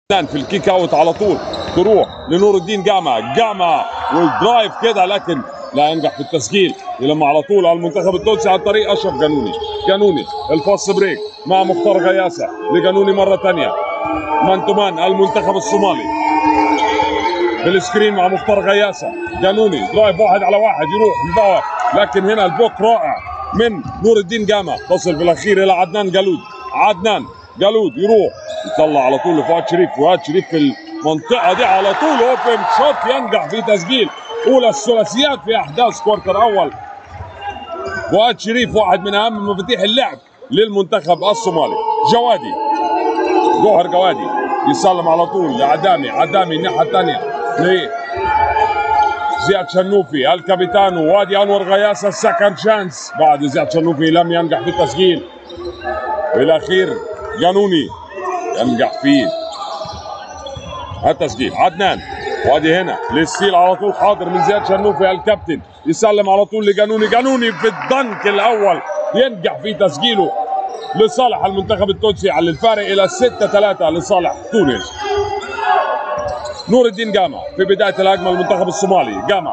في الكيك اوت على طول تروح لنور الدين جامع جامع والدرايف كده لكن لا ينجح في التسجيل يلم على طول على المنتخب التونسي عن طريق اشرف جانوني جانوني الفاست بريك مع مختار غياسه لجانوني مره ثانيه مان تو مان المنتخب الصومالي بالسكرين مع مختار غياسه جانوني درايف واحد على واحد يروح الباور لكن هنا البوك رائع من نور الدين جامع تصل في الاخير الى عدنان جالود عدنان جالود يروح يطلع على طول لفؤاد شريف فؤاد شريف في المنطقه دي على طول اوبن شوت ينجح في تسجيل اولى الثلاثيات في احداث كوارتر اول فؤاد شريف واحد من اهم مفاتيح اللعب للمنتخب الصومالي جوادي جوهر جوادي يسلم على طول لعدامي عدامي الناحيه الثانيه ليه زياد شنوفي الكابيتانو وادي انور غياسه السكند شانس بعد زياد شنوفي لم ينجح في التسجيل بالاخير جانوني ينجح في التسجيل عدنان وادي هنا للستيل على طول حاضر من زياد شنوفي الكابتن يسلم على طول لجانوني جانوني في الدنك الاول ينجح في تسجيله لصالح المنتخب التونسي على الفارق الى 6 3 لصالح تونس نور الدين جامع في بدايه الهجمه المنتخب الصومالي جامع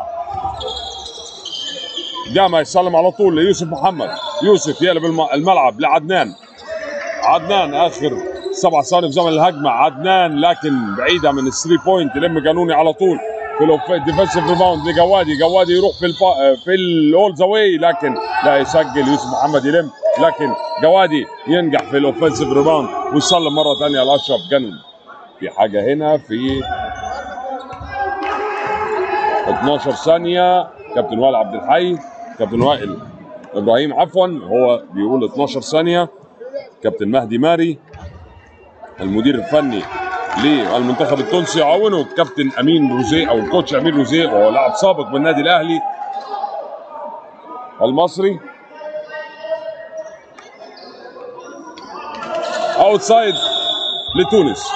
جامع يسلم على طول ليوسف محمد يوسف يقلب الم- الملعب لعدنان عدنان اخر سبع ثواني في زمن الهجمه عدنان لكن بعيده من الثري بوينت يلم جانوني على طول في الديفنسيف ريباوند لجوادي جوادي يروح في الفا... في الاول ذا واي لكن لا يسجل يوسف محمد يلم لكن جوادي ينجح في الاوفنسيف ريباوند ويسلم مره ثانيه لاشرف جنون في حاجه هنا في 12 ثانيه كابتن وائل عبد الحي كابتن وائل ابراهيم عفوا هو بيقول 12 ثانيه كابتن مهدي ماري المدير الفني للمنتخب التونسي يعاونه الكابتن امين روزيه او الكوتش امين روزيه وهو لاعب سابق بالنادي الاهلي المصري اوتسايد لتونس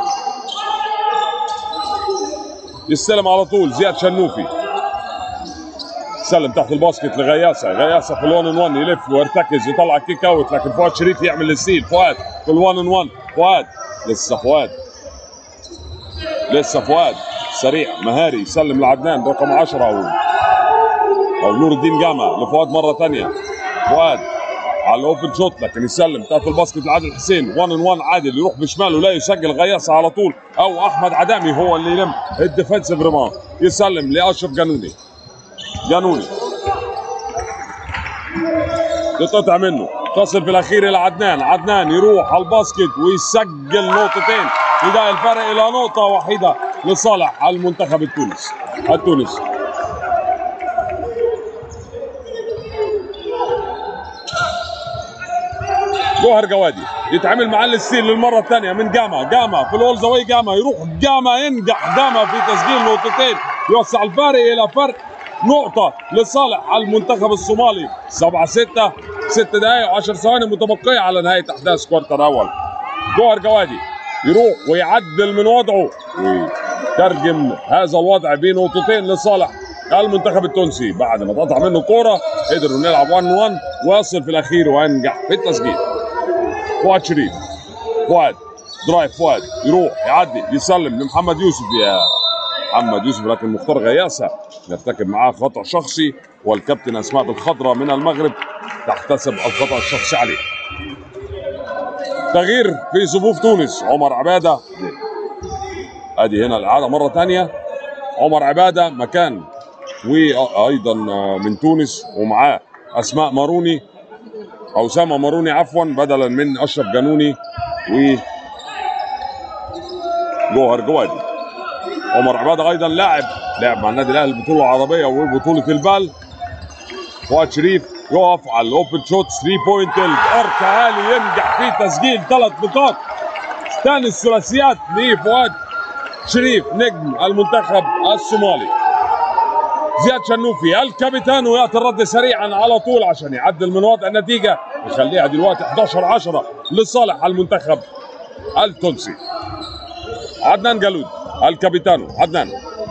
يستلم على طول زياد شنوفي سلم تحت الباسكت لغياسه غياسه في الوان ان 1 يلف ويرتكز يطلع كيك اوت لكن فؤاد شريف يعمل الستيل فؤاد في الوان ان 1 فؤاد لسه فؤاد لسه فؤاد سريع مهاري يسلم لعدنان رقم 10 او او نور الدين جامع لفؤاد مره ثانيه فؤاد على الاوبن شوت لكن يسلم تحت الباسكت لعادل حسين 1 ان 1 عادل يروح بشماله لا يسجل غياسه على طول او احمد عدامي هو اللي يلم الديفنسيف ريباوند يسلم لاشرف جانوني جانوني تتقطع منه تصل في الاخير الى عدنان عدنان يروح على الباسكت ويسجل نقطتين يضاء الفرق الى نقطه وحيده لصالح المنتخب التونسي التونسي جوهر جوادي يتعامل مع الستيل للمره الثانيه من جاما جاما في الاول زواي جاما يروح جاما ينجح جاما في تسجيل نقطتين يوسع الفارق الى فرق نقطة لصالح المنتخب الصومالي 7 6 6 دقائق و10 ثواني متبقية على نهاية أحداث كوارتر أول جوهر جوادي يروح ويعدل من وضعه ويترجم هذا الوضع بنقطتين لصالح المنتخب التونسي بعد ما اتقطع منه كورة قدروا نلعب 1 1 ويصل في الأخير وينجح في التسجيل فؤاد شريف فؤاد درايف فؤاد يروح يعدي يسلم لمحمد يوسف يا محمد يوسف لكن مختار غياسه يرتكب معاه خطا شخصي والكابتن اسماء بالخضراء من المغرب تحتسب الخطا الشخصي عليه. تغيير في صفوف تونس عمر عباده ادي هنا الاعاده مره ثانيه عمر عباده مكان وايضا من تونس ومعاه اسماء ماروني او اسامه ماروني عفوا بدلا من اشرف جانوني و جوهر جوادي عمر عباده ايضا لاعب لعب مع النادي الاهلي البطوله العربيه وبطوله البال فؤاد شريف يقف على الاوبن شوت 3 بوينت الارك عالي ينجح في تسجيل ثلاث نقاط ثاني الثلاثيات لفؤاد شريف نجم المنتخب الصومالي زياد شنوفي الكابيتان وياتي الرد سريعا على طول عشان يعدل من وضع النتيجه يخليها دلوقتي 11 10 لصالح المنتخب التونسي عدنان جالود الكابيتانو عدنان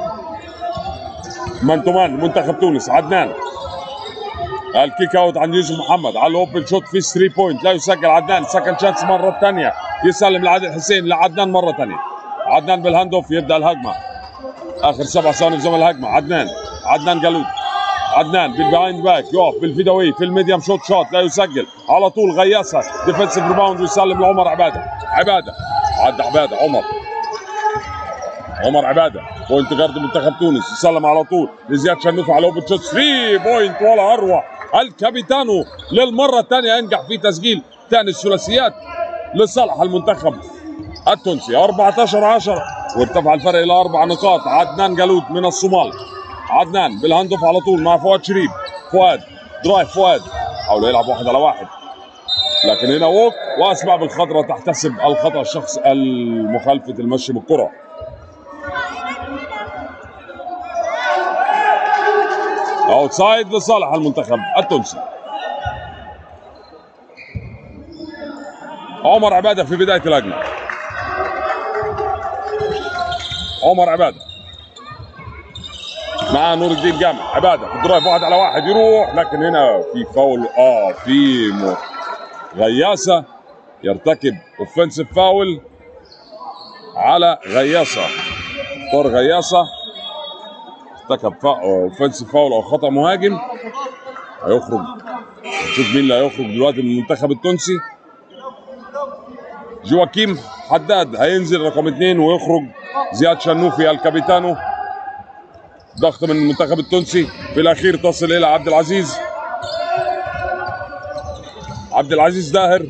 مان تو مان منتخب تونس عدنان الكيك اوت عند يوسف محمد على الاوبن شوت في 3 بوينت لا يسجل عدنان سكند شانس مره ثانيه يسلم لعادل حسين لعدنان مره ثانيه عدنان بالهاند اوف يبدا الهجمه اخر سبع ثواني في زمن الهجمه عدنان عدنان جالوت عدنان بالبيهايند باك يقف بالفيداوي في الميديم شوت شوت لا يسجل على طول غياسه ديفنسيف ريباوند ويسلم لعمر عباده عباده عدى عباده عمر عمر عباده بوينت جارد منتخب تونس يسلم على طول لزياد شنوفي على اوبن شوت 3 بوينت ولا اروع الكابيتانو للمره الثانيه ينجح في تسجيل ثاني الثلاثيات لصالح المنتخب التونسي 14 10 وارتفع الفرق الى اربع نقاط عدنان جالوت من الصومال عدنان بالهاند اوف على طول مع فؤاد شريف فؤاد درايف فؤاد حاول يلعب واحد على واحد لكن هنا ووك واسباب الخضراء تحتسب الخطا الشخص المخالفه المشي بالكره اوتسايد لصالح المنتخب التونسي عمر عباده في بدايه الهجمه عمر عباده مع نور الدين جامع عباده في الدرايف واحد على واحد يروح لكن هنا في فاول اه في م- غياسه يرتكب اوفنسيف فاول على غياسه طار غياسه ارتكب اوفنسيف فاول او خطا مهاجم هيخرج نشوف مين اللي هيخرج دلوقتي من المنتخب التونسي جواكيم حداد هينزل رقم اثنين ويخرج زياد شنوفي الكابيتانو ضغط من المنتخب التونسي في الاخير تصل الى عبد العزيز عبد العزيز داهر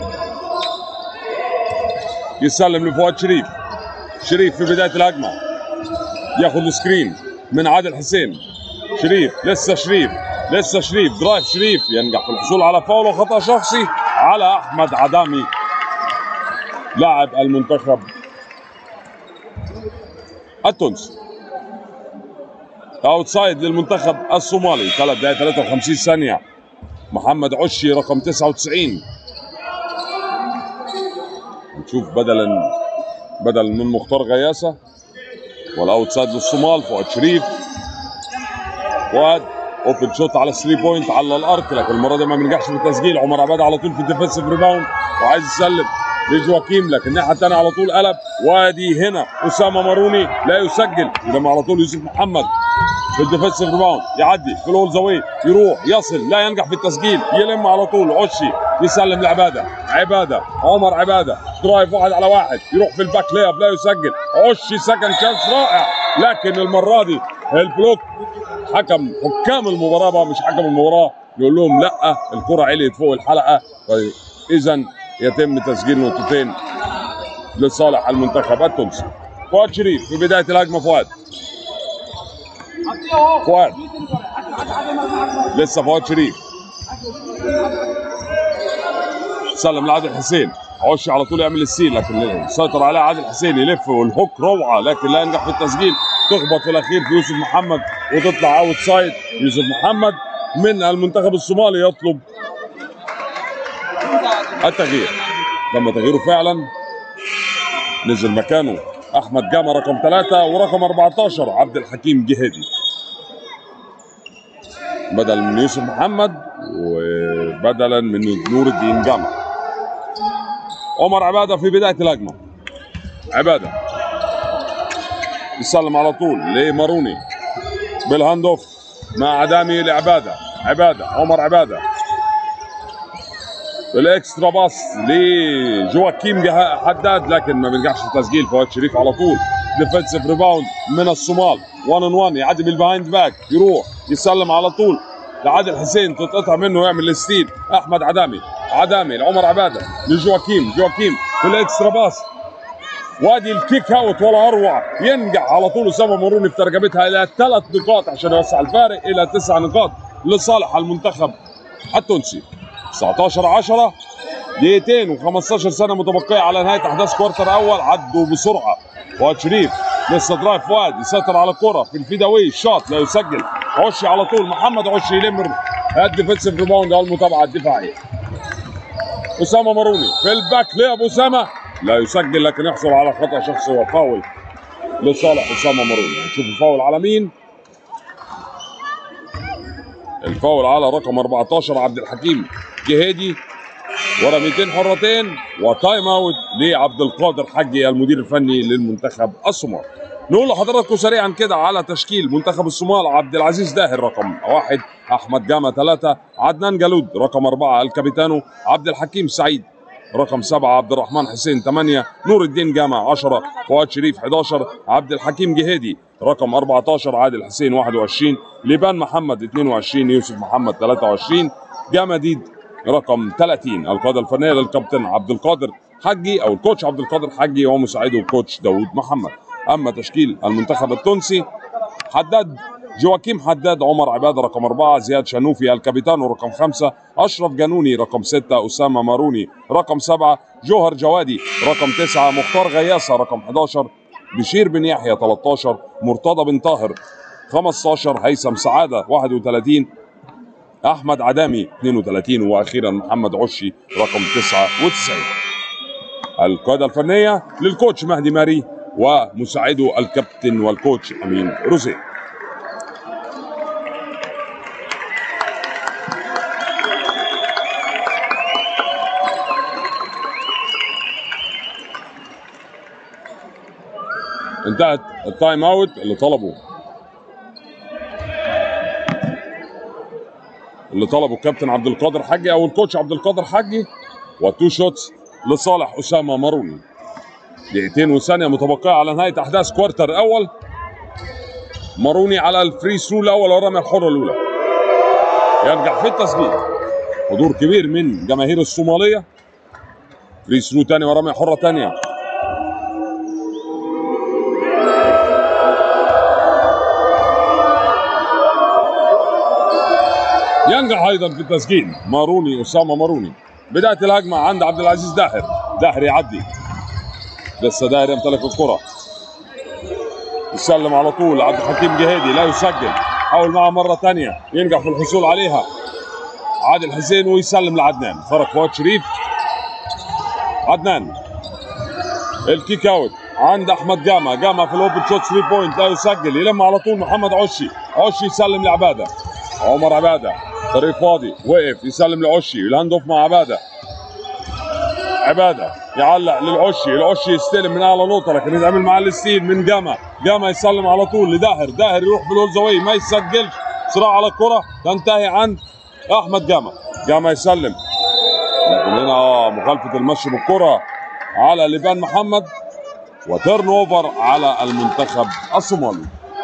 يسلم لفؤاد شريف شريف في بدايه الهجمه ياخذ السكرين من عادل حسين شريف لسه شريف لسه شريف درايف شريف ينجح في الحصول على فاول وخطا شخصي على احمد عدامي لاعب المنتخب التونسي اوتسايد للمنتخب الصومالي 3 دقائق 53 ثانيه محمد عشي رقم 99 نشوف بدلا بدل من مختار غياسه والاوتسايد للصومال فؤاد شريف فؤاد اوبن شوت على 3 بوينت على الارك لكن المره دي ما بينجحش في التسجيل عمر عباد على طول في الديفنسيف ريباوند وعايز يسلم لجواكيم لكن الناحيه الثانيه على طول قلب وادي هنا اسامه ماروني لا يسجل يلم على طول يوسف محمد في الديفنسيف ريباوند يعدي في الهول زاوي يروح يصل لا ينجح في التسجيل يلم على طول عشي يسلم لعباده عباده عمر عباده درايف واحد على واحد يروح في الباك لياب لا يسجل عشي سكن شانس رائع لكن المره دي البلوك حكم حكام المباراه بقى مش حكم المباراه يقول لهم لا الكره عليت فوق الحلقه اذا يتم تسجيل نقطتين لصالح المنتخب التونسي فؤاد شريف في بدايه الهجمه فؤاد فؤاد لسه فؤاد شريف سلم لعادل حسين عش على طول يعمل السين لكن سيطر عليه عادل حسين يلف والهوك روعه لكن لا ينجح في التسجيل تخبط في الاخير في يوسف محمد وتطلع اوت سايد يوسف محمد من المنتخب الصومالي يطلب التغيير تم تغييره فعلا نزل مكانه احمد جامع رقم ثلاثة ورقم 14 عبد الحكيم جهادي بدل من يوسف محمد وبدلا من نور الدين جامع عمر عباده في بدايه الهجمه عباده يسلم على طول لماروني بالهاند اوف مع عدامي لعباده عباده عمر عباده الاكسترا باص لجواكيم جه- حداد لكن ما بينجحش في تسجيل فؤاد شريف على طول ديفنسيف ريباوند من الصومال 1 ان 1 يعدي بالبيهايند باك يروح يسلم على طول لعادل حسين تتقطع منه يعمل الستيل احمد عدامي عدامي لعمر عباده لجواكيم جواكيم في الاكسترا باص وادي الكيك اوت ولا اروع ينجح على طول اسامه مروني في ترجمتها الى ثلاث نقاط عشان يوسع الفارق الى تسع نقاط لصالح المنتخب التونسي 19 10 دقيقتين و15 سنه متبقيه على نهايه احداث كوارتر اول عدوا بسرعه فؤاد شريف لسه درايف فؤاد يسيطر على الكره في الفيداوي شوت لا يسجل عشي على طول محمد عشي يلم الديفنسيف ريباوند او المتابعه الدفاعيه اسامه مروني في الباك لعب اسامه لا يسجل لكن يحصل على خطا شخصي وفاول لصالح اسامه مروني نشوف الفاول على مين الفاول على رقم 14 عبد الحكيم جهادي ورميتين حرتين وتايم اوت لعبد القادر حجي المدير الفني للمنتخب الصومال نقول لحضراتكم سريعا كده على تشكيل منتخب الصومال عبد العزيز داهر رقم واحد احمد جامع ثلاثة عدنان جالود رقم أربعة الكابيتانو عبد الحكيم سعيد رقم سبعة عبد الرحمن حسين ثمانية نور الدين جامع 10 فؤاد شريف 11 عبد الحكيم جهيدي رقم 14 عادل حسين 21 لبان محمد 22 يوسف محمد 23 جامديد رقم 30 القاده الفنيه للكابتن عبد القادر حجي او الكوتش عبد القادر حجي ومساعده الكوتش داوود محمد اما تشكيل المنتخب التونسي حداد جواكيم حداد عمر عباده رقم أربعة زياد شنوفي الكابيتانو رقم خمسة أشرف جانوني رقم ستة أسامة ماروني رقم سبعة جوهر جوادي رقم تسعة مختار غياسة رقم 11 بشير بن يحيى 13 مرتضى بن طاهر 15 هيثم سعادة 31 احمد عدامي 32 واخيرا محمد عشي رقم 99 القياده الفنيه للكوتش مهدي ماري ومساعده الكابتن والكوتش امين روزي انتهت التايم اوت اللي طلبه اللي طلبه الكابتن عبد القادر حجي او الكوتش عبد القادر حجي وتو شوتس لصالح اسامه ماروني دقيقتين وثانيه متبقيه على نهايه احداث كوارتر اول ماروني على الفري ثرو الاول ورمي الحره الاولى ينجح في التسجيل حضور كبير من جماهير الصوماليه فري ثرو ثاني ورمي حره ثانيه ينجح ايضا في التسجيل ماروني اسامه ماروني بدايه الهجمه عند عبد العزيز داهر داهر يعدي لسه داهر يمتلك الكره يسلم على طول عبد الحكيم جهيدي لا يسجل حاول معه مره ثانيه ينجح في الحصول عليها عادل حسين ويسلم لعدنان فرق فؤاد شريف عدنان الكيك اوت عند احمد جامع جامع في الاوبن شوت 3 بوينت لا يسجل يلم على طول محمد عشي عشي يسلم لعباده عمر عباده طريق فاضي وقف يسلم لعشي الهاند اوف مع عباده عباده يعلق للعشي العشي يستلم من اعلى نقطه لكن يتعمل مع الستيل من جاما جاما يسلم على طول لداهر داهر يروح بالهول زاويه ما يسجلش صراع على الكره تنتهي عند احمد جاما جاما يسلم لكن هنا اه مخالفه المشي بالكره على لبان محمد وتيرن اوفر على المنتخب الصومالي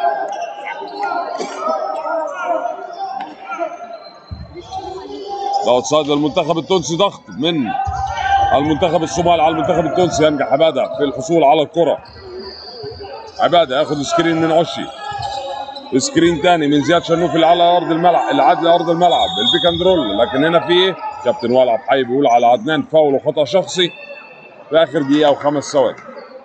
الاوتسايد للمنتخب التونسي ضغط من المنتخب الصومالي على المنتخب التونسي ينجح عباده في الحصول على الكره عباده ياخذ سكرين من عشي سكرين ثاني من زياد شنوفي اللي على ارض الملعب اللي عاد لارض الملعب البيك اند رول لكن هنا في ايه؟ كابتن والعب حي بيقول على عدنان فاول وخطا شخصي في اخر دقيقه وخمس ثواني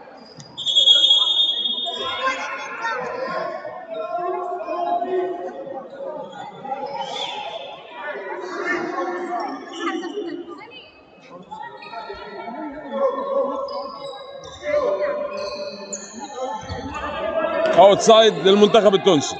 اوتسايد للمنتخب التونسي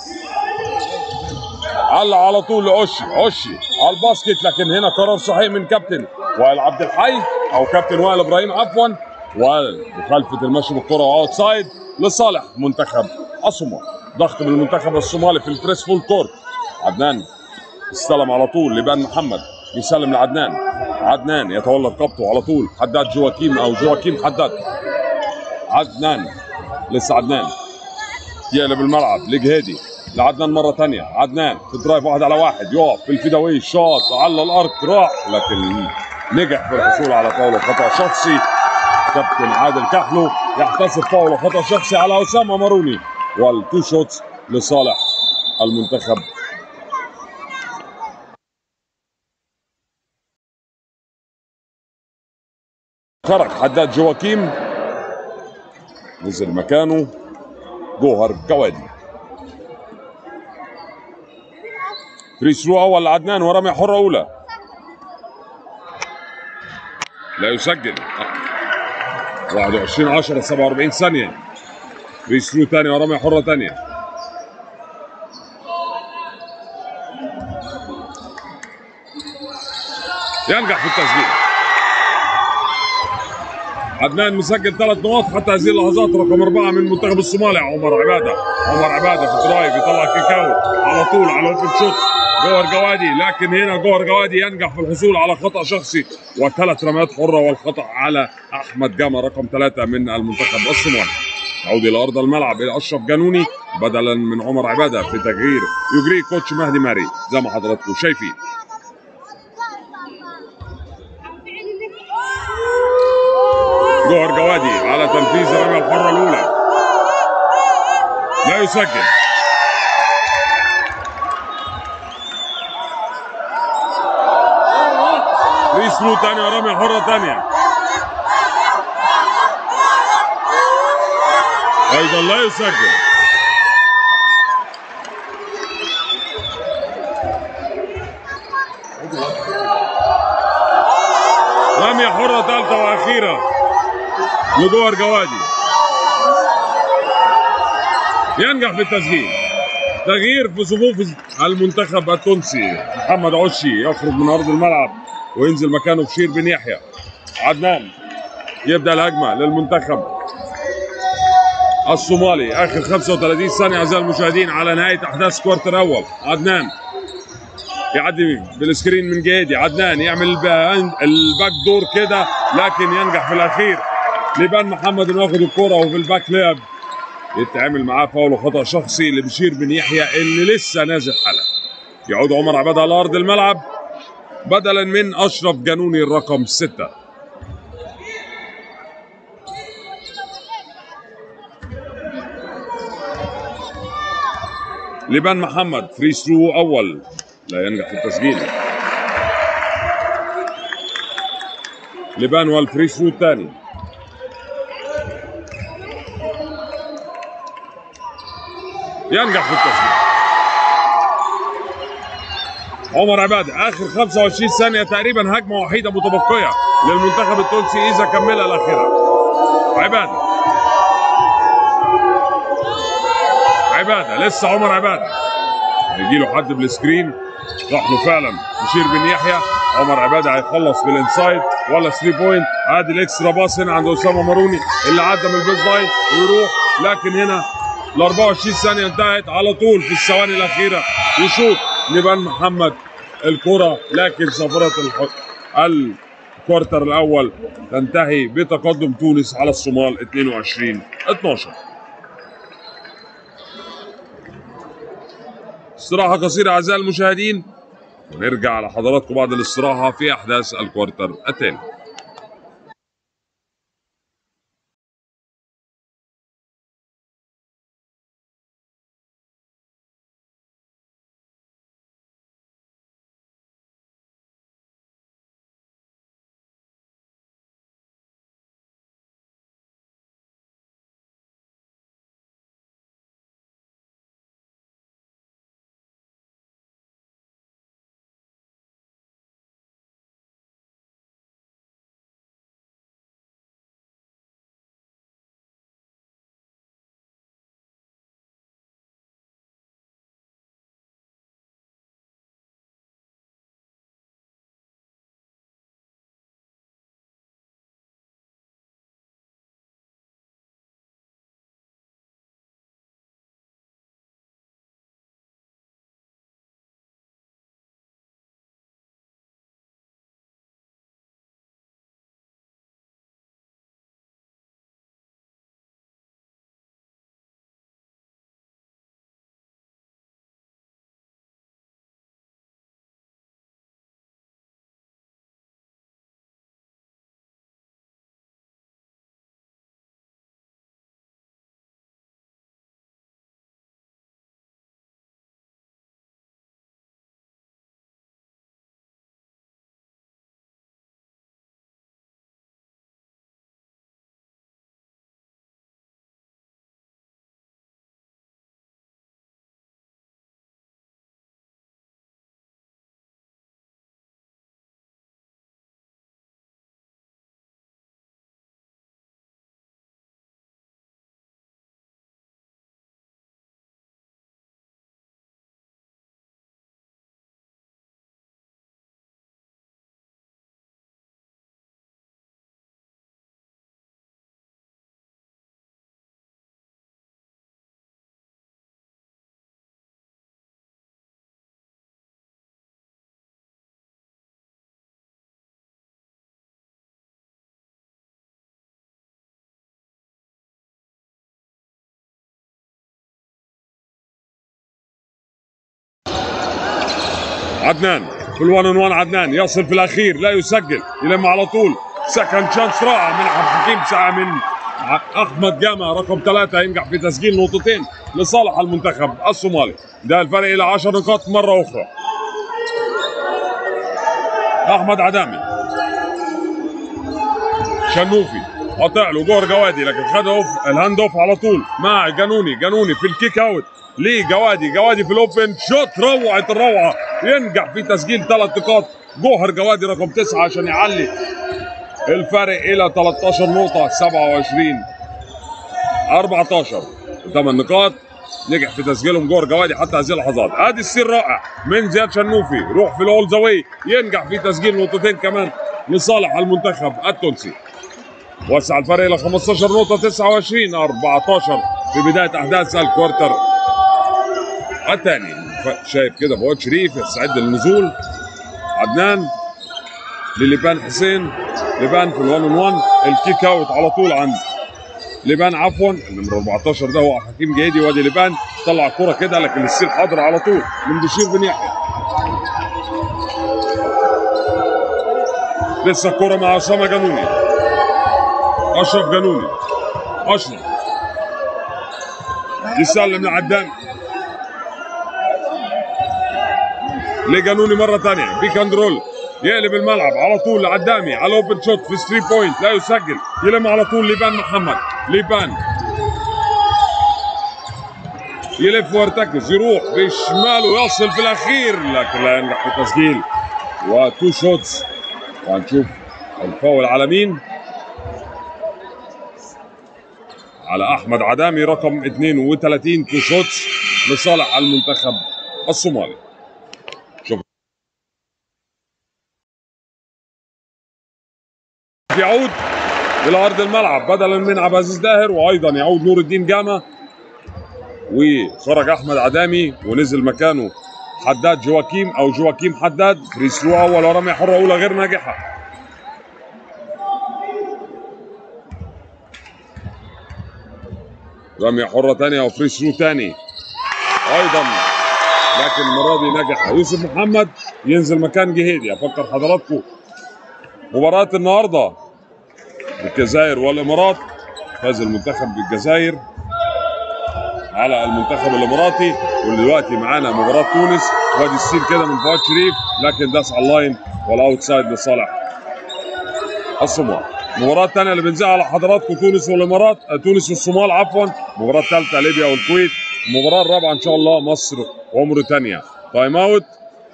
علق على طول لعشي عشي على الباسكت لكن هنا قرار صحيح من كابتن وائل عبد الحي او كابتن وائل ابراهيم عفوا ومخالفه المشي بالكره واوتسايد لصالح منتخب الصومال ضغط من المنتخب الصومالي في البريس فول كورت عدنان استلم على طول لبان محمد يسلم لعدنان عدنان يتولى قبضه على طول حداد جواكيم او جواكيم حداد عدنان لسه عدنان يقلب الملعب لجهادي لعدنان مرة ثانية عدنان في درايف واحد على واحد يقف في الفدوي شاط على الأرض راح لكن نجح في الحصول على فاول خطأ شخصي كابتن عادل كحلو يحتسب فاول خطأ شخصي على أسامة ماروني والتو شوتس لصالح المنتخب خرج حداد جواكيم نزل مكانه جوهر جوادي فري ثرو اول لعدنان ورمي حره اولى لا يسجل 21 10 47 ثانيه فري ثرو ثاني ورمي حره ثانيه ينجح في التسجيل عدنان مسجل ثلاث نقاط حتى هذه اللحظات رقم أربعة من المنتخب الصومالي عمر عبادة عمر عبادة في درايف يطلع كيكاو على طول على اوبن شوت جوهر جوادي لكن هنا جوهر جوادي ينجح في الحصول على خطأ شخصي وثلاث رميات حرة والخطأ على أحمد جامع رقم ثلاثة من المنتخب الصومالي عودي إلى أرض الملعب إلى أشرف جانوني بدلا من عمر عبادة في تغيير يجري كوتش مهدي ماري زي ما حضراتكم شايفين جوهر جوادي على تنفيذ الرمية الحرة الأولى لا يسجل فري ثرو ثانية ورمية حرة ثانية أيضا لا يسجل رمية حرة ثالثة وأخيرة لجوهر جوادي ينجح في التسجيل تغيير في صفوف المنتخب التونسي محمد عشي يخرج من ارض الملعب وينزل مكانه بشير بن يحيى عدنان يبدا الهجمه للمنتخب الصومالي اخر 35 ثانيه اعزائي المشاهدين على نهايه احداث كوارتر اول عدنان يعدي بالسكرين من جيدي عدنان يعمل الباك دور كده لكن ينجح في الاخير لبان محمد انه ياخد الكرة وفي الباك لعب يتعامل معاه فاول وخطا شخصي لبشير بن يحيى اللي لسه نازل حلقه يعود عمر عباد على ارض الملعب بدلا من اشرف جانوني الرقم ستة لبان محمد فري ثرو اول لا ينجح في التسجيل لبان والفري ثرو الثاني ينجح في التسجيل عمر عبادة آخر 25 ثانية تقريبا هجمة وحيدة متبقية للمنتخب التونسي إذا كملها الأخيرة عبادة عبادة لسه عمر عبادة يجي له حد بالسكرين راح له فعلا بشير بن يحيى عمر عبادة هيخلص بالانسايد ولا 3 بوينت ادي الاكسترا باس هنا عند اسامه ماروني اللي عدى من البيز لاين ويروح لكن هنا ال 24 ثانيه انتهت على طول في الثواني الاخيره يشوط لبان محمد الكره لكن صفرة الح... الكوارتر الاول تنتهي بتقدم تونس على الصومال 22 12 استراحه قصيره اعزائي المشاهدين ونرجع لحضراتكم بعد الاستراحه في احداث الكوارتر الثاني عدنان في الوان ان وان عدنان يصل في الاخير لا يسجل يلم على طول سكند شانس رائع من عبد الحكيم ساعه من احمد جامع رقم ثلاثه ينجح في تسجيل نقطتين لصالح المنتخب الصومالي ده الفرق الى 10 نقاط مره اخرى احمد عدامي شنوفي قاطع له جوهر جوادي لكن خد اوف الهاند اوف على طول مع جنوني جنوني في الكيك اوت ليه جوادي جوادي في الاوبن شوت روعه الروعه ينجح في تسجيل ثلاث نقاط جوهر جوادي رقم تسعه عشان يعلي الفرق الى 13 نقطه 27 14 ثمان نقاط نجح في تسجيلهم جوهر جوادي حتى هذه اللحظات ادي السير رائع من زياد شنوفي روح في الاول زاوي ينجح في تسجيل نقطتين كمان لصالح المنتخب التونسي وسع الفرق الى 15 نقطه 29 14 في بدايه احداث الكوارتر الثاني شايف كده فؤاد شريف يستعد للنزول عدنان لليبان حسين لبان في الوان ان وان الكيك اوت على طول عند لبان عفوا النمر 14 ده هو حكيم جيدي وادي لبان طلع الكرة كده لكن السيل حاضر على طول من بشير بن يحيى لسه الكرة مع أسامة جنوني أشرف جنوني أشرف يسلم لعدان لجنوني مرة ثانية بيك اند رول يقلب الملعب على طول لعدامي على اوبن شوت في 3 بوينت لا يسجل يلم على طول ليبان محمد ليبان يلف ويرتكز يروح بشماله يصل في الاخير لكن لا ينجح في التسجيل وتو شوتس وهنشوف الفاول على مين على احمد عدامي رقم 32 تو شوتس لصالح المنتخب الصومالي شوف يعود الى ارض الملعب بدلا من عبد العزيز داهر وايضا يعود نور الدين جامع وخرج احمد عدامي ونزل مكانه حداد جواكيم او جواكيم حداد فري ثرو اول ورميه حره اولى غير ناجحه رميه حره ثانيه وفري ثرو ثاني ايضا لكن المره دي نجح يوسف محمد ينزل مكان جهيدي افكر حضراتكم مباراه النهارده الجزائر والامارات فاز المنتخب بالجزائر على المنتخب الاماراتي ودلوقتي معانا مباراه تونس وادي السيل كده من فؤاد شريف لكن داس على اللاين والاوتسايد لصالح الصومال المباراة الثانية اللي بنذاعها على حضراتكم تونس والامارات تونس والصومال عفوا المباراة الثالثة ليبيا والكويت المباراة الرابعة ان شاء الله مصر وموريتانيا تايم اوت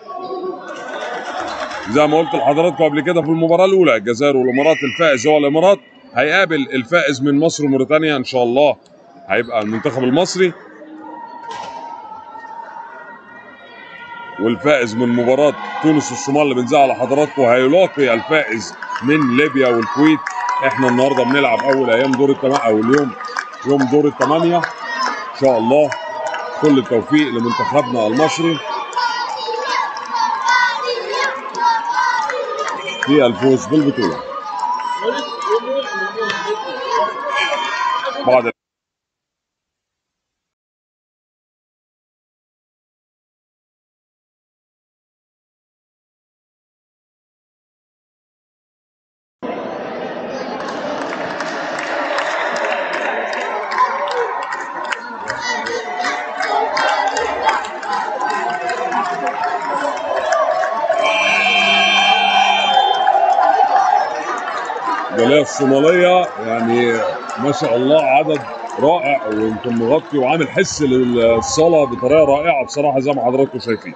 زي ما قلت لحضراتكم قبل كده في المباراة الأولى الجزائر والإمارات الفائز هو الإمارات هيقابل الفائز من مصر وموريتانيا إن شاء الله هيبقى المنتخب المصري والفائز من مباراة تونس والصومال اللي بنذاعها على حضراتكم هيلاقي الفائز من ليبيا والكويت احنا النهارده بنلعب اول ايام دور الثمانية او اليوم يوم دور الثمانية ان شاء الله كل التوفيق لمنتخبنا المصري في الفوز بالبطولة بعد الجاليه الصوماليه يعني ما شاء الله عدد رائع ويمكن مغطي وعامل حس للصاله بطريقه رائعه بصراحه زي ما حضراتكم شايفين.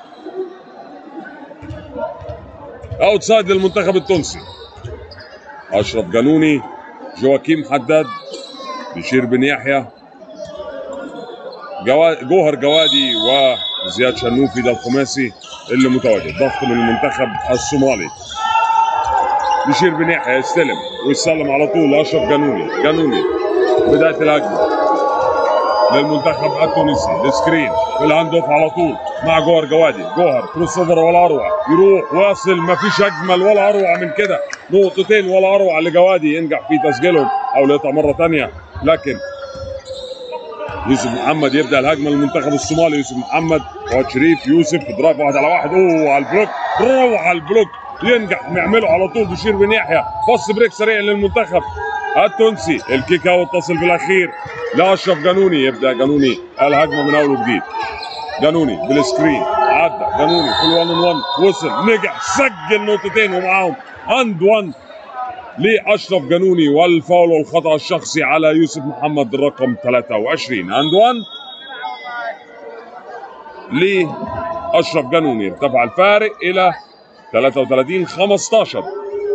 اوتسايد للمنتخب التونسي. اشرف جنوني جواكيم حداد بشير بن يحيى جوا... جوهر جوادي وزياد شنوفي ده الخماسي اللي متواجد ضغط من المنتخب الصومالي بشير بن يحيى يستلم ويسلم على طول لاشرف جنوني جنوني بدايه الهجمه للمنتخب التونسي السكرين الهاند اوف على طول مع جوهر جوادي جوهر كروس اوفر ولا اروع يروح واصل ما فيش اجمل ولا اروع من كده نقطتين ولا اروع لجوادي ينجح في تسجيلهم او لقطع مره ثانيه لكن يوسف محمد يبدا الهجمه للمنتخب الصومالي يوسف محمد فؤاد شريف يوسف درايف واحد على واحد اوه على البلوك روعه على البلوك ينجح يعمله على طول بشير بن يحيى بص بريك سريع للمنتخب التونسي الكيك اوت تصل في الاخير لاشرف جانوني يبدا جانوني الهجمه من اول وجديد جانوني بالسكرين عدى جانوني في ال 1 1 وصل نجح سجل نقطتين ومعاهم اند 1 لاشرف جانوني والفاول والخطا الشخصي على يوسف محمد رقم 23 اند 1 لاشرف جانوني ارتفع الفارق الى 33 15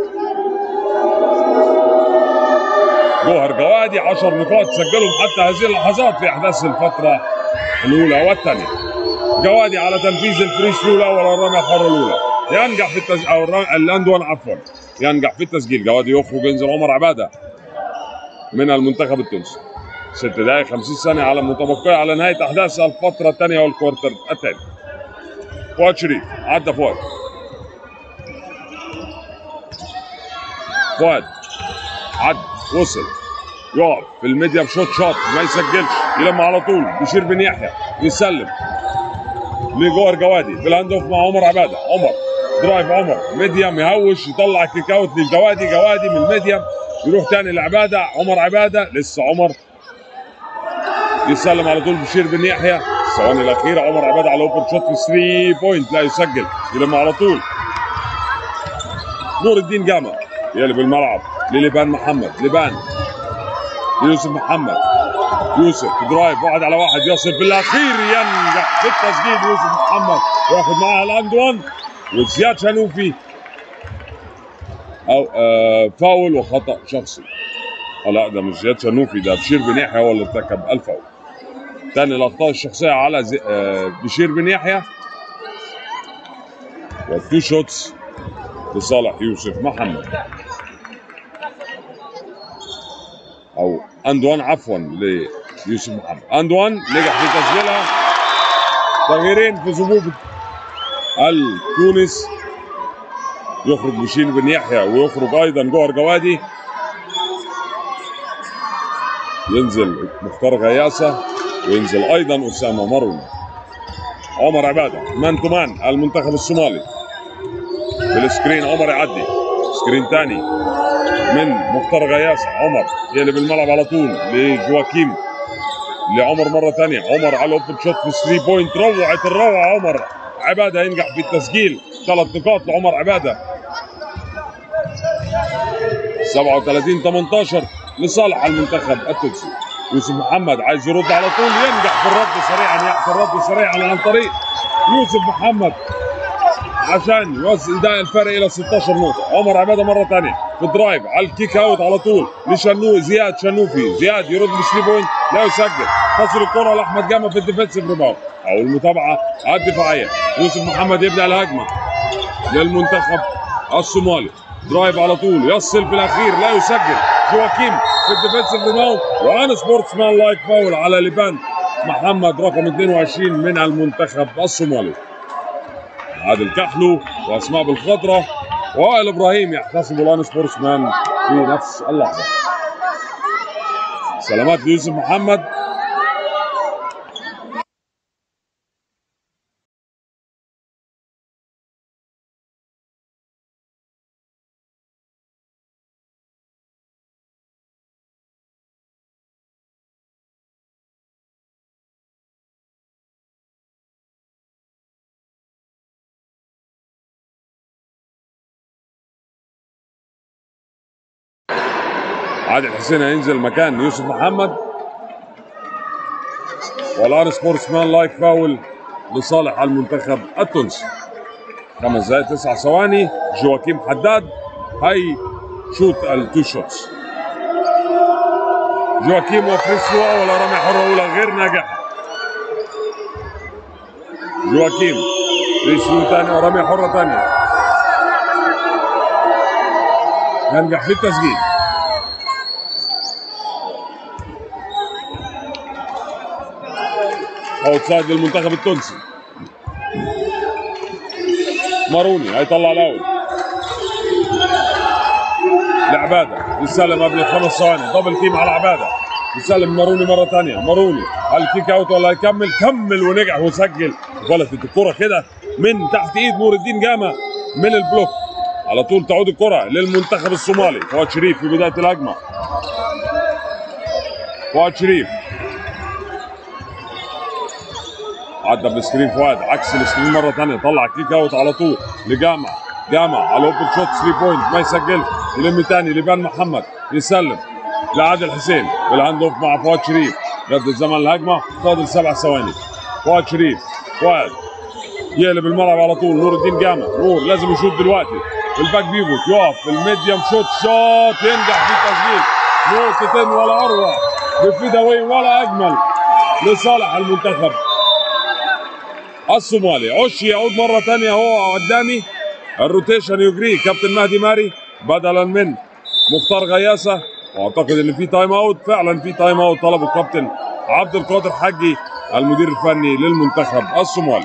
جوهر جوادي 10 نقاط سجلهم حتى هذه اللحظات في احداث الفتره الاولى والثانيه جوادي على تنفيذ الفري ثرو الاول والرميه الحره الاولى ينجح في التسجيل او الر- الاند 1 عفوا ينجح في التسجيل جوادي يخرج ينزل عمر عباده من المنتخب التونسي ست دقائق 50 ثانيه على متبقيه على نهايه احداث الفتره الثانيه والكوارتر الثاني فؤاد شريف عدى فؤاد فؤاد عدى وصل يقف في الميديا بشوت شوت ما يسجلش يلم على طول بشير بن يحيى يسلم لجوهر جوادي بالهاند اوف مع عمر عباده عمر درايف عمر ميديم يهوش يطلع كيك اوت للجوادي جوادي من الميديم يروح تاني لعباده عمر عباده لسه عمر يسلم على طول بشير بن يحيى الثواني الاخيره عمر عباده على اوبن شوت في 3 بوينت لا يسجل يلم على طول نور الدين جامع يقلب الملعب للبان محمد لبان يوسف محمد يوسف درايف واحد على واحد يصل في الاخير ينجح في التسديد يوسف محمد ياخذ معها الاند 1 وزياد شنوفي او آه فاول وخطا شخصي آه لا ده مش زياد شنوفي ده بشير بن يحيى هو اللي ارتكب الفاول تاني الاخطاء الشخصيه على زي آه بشير بن يحيى والتو شوتس لصالح يوسف محمد او اند 1 عفوا ليوسف محمد اند 1 نجح في تسجيلها تغييرين في صفوف التونس يخرج بشير بن يحيى ويخرج ايضا جوهر جوادي ينزل مختار غياسه وينزل ايضا اسامه مروي عمر عباده مان تو مان المنتخب الصومالي بالسكرين عمر يعدي سكرين ثاني من مختار غياسة عمر يقلب الملعب على طول لجواكيم لعمر مرة ثانية عمر على الاوبن شوت في 3 بوينت روعة الروعة عمر عبادة ينجح في التسجيل ثلاث نقاط لعمر عبادة 37 18 لصالح المنتخب التونسي يوسف محمد عايز يرد على طول ينجح في الرد سريعا يحصل الرد سريعا عن طريق يوسف محمد عشان يوزع يدعي الفرق الى 16 نقطه عمر عباده مره ثانيه في الدرايف على الكيك اوت على طول لشنو زياد شنوفي زياد يرد ب 3 بوينت لا يسجل تصل الكره لاحمد جامع في الديفنسيف ريباوند او المتابعه الدفاعيه يوسف محمد يبدا الهجمه للمنتخب الصومالي درايف على طول يصل في الاخير لا يسجل جواكيم في الديفنسيف ريباوند وان سبورتس مان لايك فاول على لبان محمد رقم 22 من المنتخب الصومالي عادل كحلو واسماء بالخضره وائل ابراهيم يحتسب الان سبورتس مان في نفس اللحظه سلامات ليوسف محمد عادل حسين هينزل مكان يوسف محمد والان سبورتس مان لايك فاول لصالح المنتخب التونسي خمس دقائق تسع ثواني جواكيم حداد هي شوت التو شوتس جواكيم وفريسلو اول رمي حره اولى غير ناجحه جواكيم فريسلو ثاني ورمي حره ثانيه ينجح في التسجيل اوتسايد للمنتخب التونسي ماروني هيطلع الاول لعباده يسلم قبل خمس ثواني دبل تيم على عباده يسلم ماروني مره ثانيه ماروني هل كيك اوت ولا يكمل كمل ونجح وسجل فلتت الكره كده من تحت ايد نور الدين جامع من البلوك على طول تعود الكره للمنتخب الصومالي فؤاد شريف في بدايه الهجمه فؤاد شريف عدى بالسكرين فؤاد عكس السكرين مره ثانيه طلع كيك اوت على طول لجامع جامع على اوبن شوت 3 بوينت ما يسجلش يلم تاني لبان محمد يسلم لعادل حسين بالهاند اوف مع فؤاد شريف يبدا الزمن الهجمه فاضل سبع ثواني فؤاد شريف فؤاد يقلب الملعب على طول نور الدين جامع نور لازم يشوط دلوقتي الباك بيفوت يقف في الميديم شوت شوت ينجح في التسجيل نقطتين ولا اروع بفيداوي ولا اجمل لصالح المنتخب الصومالي عشي يعود مره ثانيه هو قدامي الروتيشن يجري كابتن مهدي ماري بدلا من مختار غياسه واعتقد ان في تايم اوت فعلا في تايم اوت طلبه الكابتن عبد القادر حجي المدير الفني للمنتخب الصومالي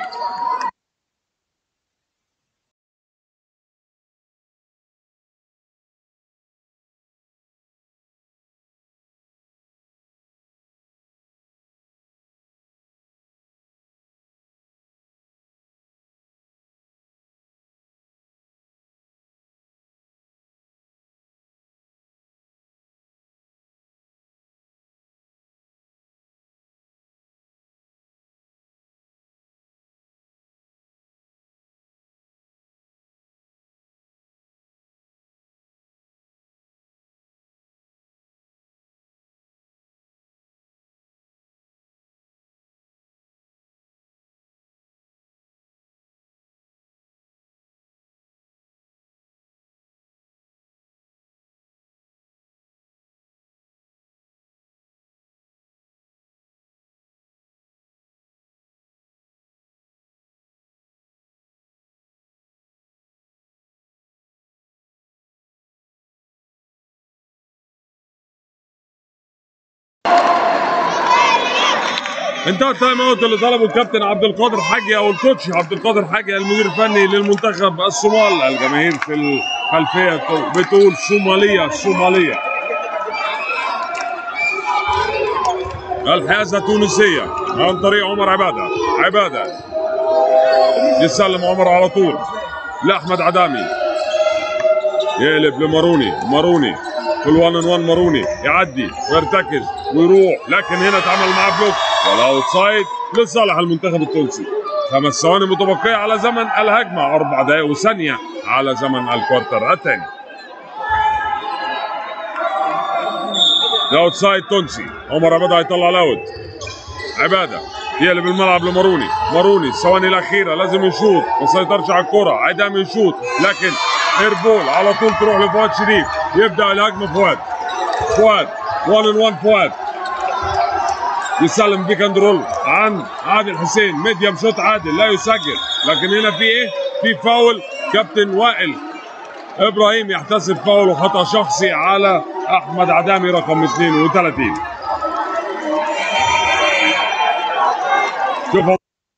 انتهى التايم اوت اللي طلبه الكابتن عبد القادر حاجي او الكوتش عبد القادر حاجي المدير الفني للمنتخب الصومال الجماهير في الخلفيه بتقول صوماليه صوماليه الحيازه تونسيه عن طريق عمر عباده عباده يسلم عمر على طول لاحمد عدامي يقلب لماروني ماروني في الوان ان وان ماروني يعدي ويرتكز ويروح لكن هنا اتعمل معاه بلوك ولا اوت سايد لصالح المنتخب التونسي خمس ثواني متبقيه على زمن الهجمه اربع دقائق وثانيه على زمن الكوارتر الثاني اوت سايد تونسي عمر عباده هيطلع الاوت عباده يقلب الملعب لماروني ماروني الثواني الاخيره لازم يشوط ما سيطرش على الكره عدام يشوط لكن ايربول على طول تروح لفؤاد شريف يبدا الهجمه فؤاد فؤاد 1 ان 1 فؤاد يسلم بيك اند رول عن عادل حسين ميديم شوت عادل لا يسجل لكن هنا في ايه؟ في فاول كابتن وائل ابراهيم يحتسب فاول وخطا شخصي على احمد عدامي رقم 32 شوف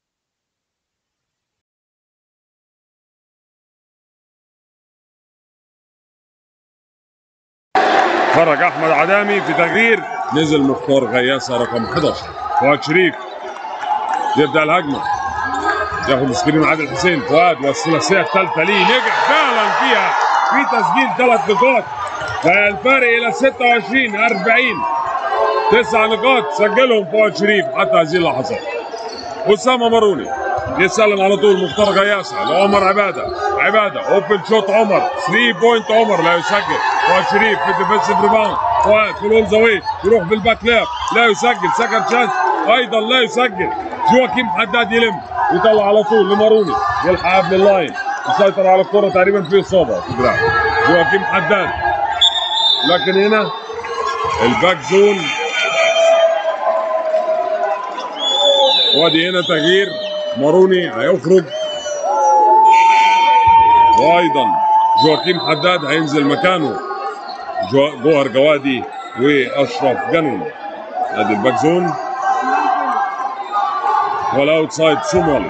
خرج احمد عدامي في تغيير نزل مختار غياسه رقم 11 فؤاد شريف يبدا الهجمه ياخد سكرين عادل حسين فؤاد والثلاثيه الثالثه ليه نجح فعلا فيها في تسجيل ثلاث نقاط فالفارق الى 26 40 تسع نقاط سجلهم فؤاد شريف حتى هذه اللحظات اسامه ماروني يسلم على طول مختار غياسه لعمر عباده عباده اوبن شوت عمر 3 بوينت عمر لا يسجل فؤاد شريف في الديفنسيف ريباوند فؤاد في الاول زاويه يروح في الباك لاب لا يسجل سكند شانس ايضا لا يسجل جواكيم حداد يلم يطلع على طول لماروني يلحق قبل اللاين يسيطر على الكره تقريبا في اصابه في دراع جواكيم حداد لكن هنا الباك زون وادي هنا تغيير ماروني هيخرج وايضا جواكيم حداد هينزل مكانه جو- جوهر جوادي واشرف جنون ادي الباك زون والاوت سايد صومالي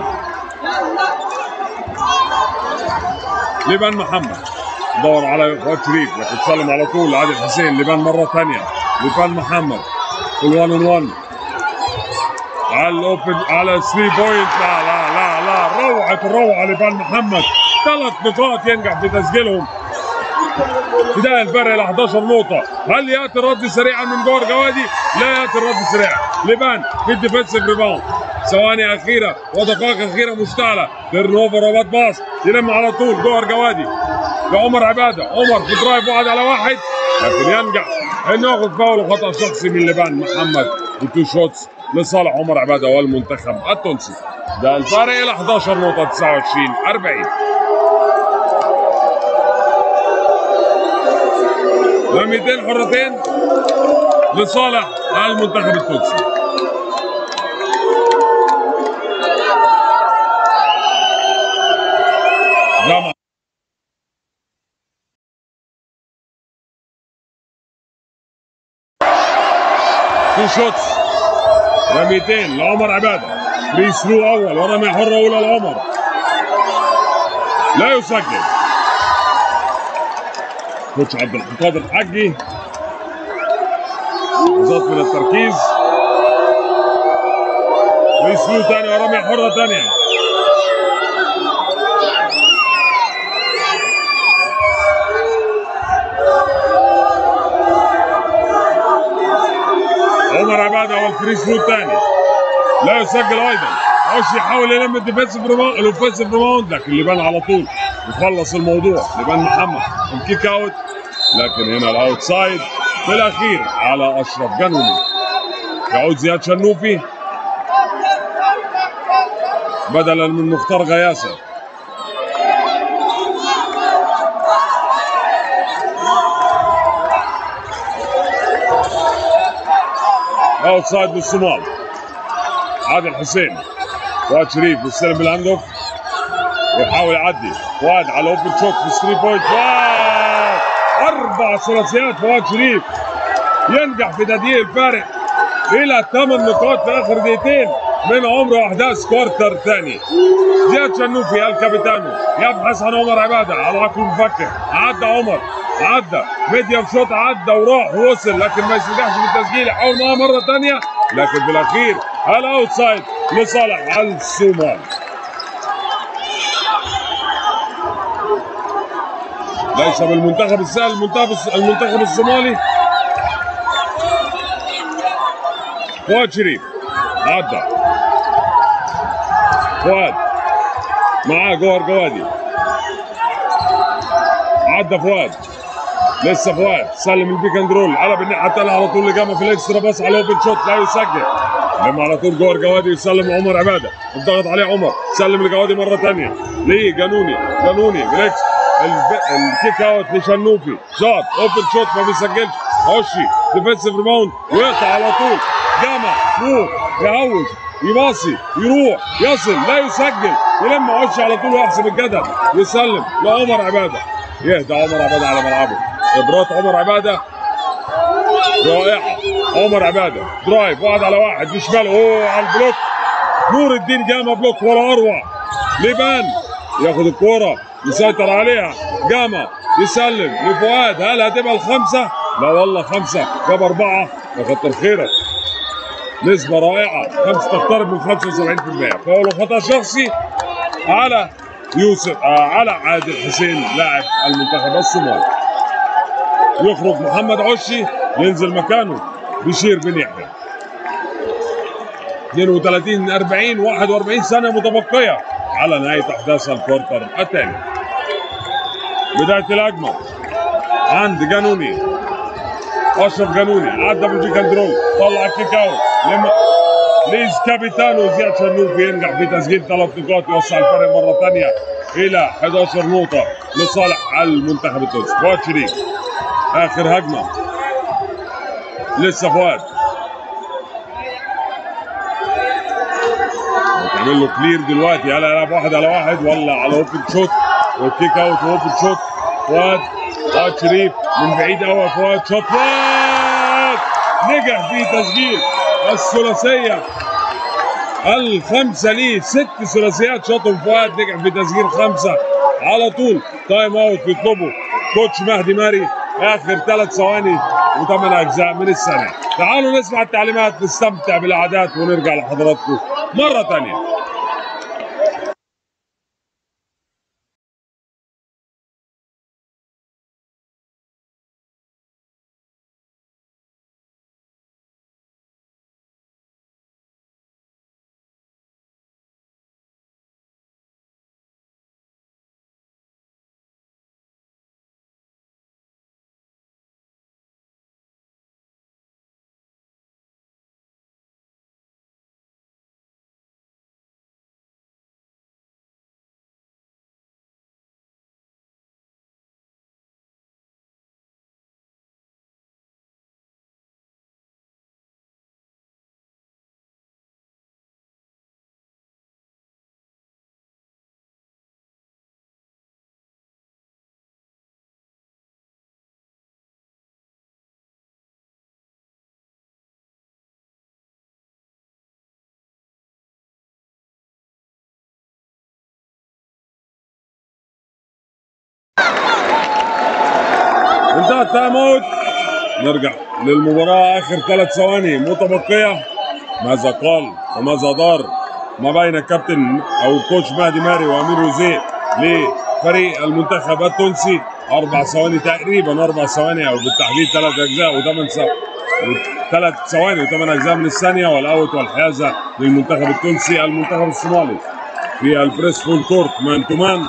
لبان محمد دور على فؤاد شريف لكن سلم على طول لعادل حسين لبان مره ثانيه لبان محمد في الوان ان وان على الاوبن على 3 بوينت لا لا لا لا روعه الروعه لبان محمد ثلاث نقاط ينجح في تسجيلهم بداية الفرق إلى 11 نقطة، هل يأتي الرد سريعا من جوهر جوادي؟ لا يأتي الرد سريعا، لبان في الديفنسيف ريباوند، ثواني أخيرة ودقائق أخيرة مشتعلة، تيرن أوفر وبات باص، يلم على طول جوهر جوادي لعمر عبادة، عمر في درايف واحد على واحد، لكن ينجح إنه ياخذ فاول وخطأ شخصي من لبان محمد وتو شوتس لصالح عمر عبادة والمنتخب التونسي. ده الفارق إلى 11 نقطة 29 40 رميتين حرتين لصالح المنتخب التونسي جمع تو شوتس رميتين لعمر عباده فري ثرو اول ورمي حره اولى لعمر لا يسجل كوتش عبد القادر الحجي لحظات من التركيز فري ثرو ثاني ورمي حره ثانيه عمر عباده والفري ثرو الثاني لا يسجل ايضا عش يحاول يلم الديفنسيف ريباوند الاوفنسيف ريباوند لكن لبان على طول يخلص الموضوع لبان محمد الكيك اوت لكن هنا الاوت سايد في الاخير على اشرف جنوني يعود زياد شنوفي بدلا من مختار غياسه اوت سايد للصومال عادل حسين فؤاد شريف بيستلم بالهاند اوف ويحاول يعدي فؤاد على اوبن شوت في 3 بوينت واو اربع ثلاثيات فؤاد شريف ينجح في تضييق الفارق الى ثمان نقاط في اخر دقيقتين من عمر واحداث كوارتر ثاني زياد شنوفي الكابيتانو يبحث عن عمر عباده على عقل مفكر عدى عمر عدى ميديم شوت عدى وراح ووصل لكن ما يستنجحش في التسجيل يحاول معاه مره ثانيه لكن بالاخير الاوتسايد لصالح الصومال ليس بالمنتخب السهل المنتخب المنتخب الصومالي فؤاد شريف عدى فؤاد معاه جوهر جوادي عدى فؤاد لسه فؤاد سلم البيك اند رول قلب الناحيه الثانيه على طول لجامع في الاكسترا باص على اوبن شوت لا يسجل لما على طول جوهر جوادي يسلم عمر عباده الضغط عليه عمر سلم لجوادي مره ثانيه ليه جانوني جانوني بليكس الكيك اوت لشنوفي شوت اوبن شوت ما بيسجلش هوشي ديفنسيف ريباوند ويقطع على طول جامع نور يهوش يباصي يروح يصل لا يسجل يلم عش على طول ويحسب الجدل يسلم لعمر عباده يهدى عمر عباده على ملعبه خبرات عمر عباده رائعه عمر عباده درايف واحد على واحد بشماله اوه على البلوك نور الدين جامع بلوك ولا اروع لبان ياخد الكوره يسيطر عليها جامع يسلم لفؤاد هل هتبقى الخمسه؟ لا والله خمسه جاب اربعه وكتر خيرك نسبة رائعة خمسة تقترب من 75% فاول خطأ شخصي على يوسف آه على عادل حسين لاعب المنتخب الصومالي يخرج محمد عشي ينزل مكانه بشير بن يحيى 32 40 41 سنة متبقية على نهاية أحداث الكوارتر الثاني بداية الهجمة عند جانوني اشرف جانوني عدى من جيك اندرول طلع الكيك اوت لما ليز كابيتانو زياد شنوفي ينجح في تسجيل ثلاث نقاط يوسع الفرق مره ثانيه الى 11 نقطه لصالح المنتخب التونسي فؤاد شريف اخر هجمه لسه فؤاد تعمل له كلير دلوقتي هل هيلعب واحد على واحد ولا على اوبن شوت والكيك اوت واوبن شوت فؤاد فؤاد شريف من بعيد قوي فؤاد شوت فؤاد نجح في تسجيل الثلاثيه الخمسه ليه ست ثلاثيات شاطهم فؤاد نجح في تسجيل خمسه على طول تايم اوت بيطلبه كوتش مهدي ماري اخر ثلاث ثواني وثمان اجزاء من السنه تعالوا نسمع التعليمات نستمتع بالاعداد ونرجع لحضراتكم مره ثانيه انتهى التايم اوت نرجع للمباراة آخر ثلاث ثواني متبقية ماذا قال وماذا دار ما بين الكابتن أو الكوتش مهدي ماري وأمير وزير لفريق المنتخب التونسي أربع ثواني تقريبا أربع ثواني أو بالتحديد ثلاث أجزاء وثمان ثواني ثلاث ثواني وثمان أجزاء من الثانية والأوت والحيازة للمنتخب التونسي المنتخب الصومالي في البريس فول كورت مان تو مان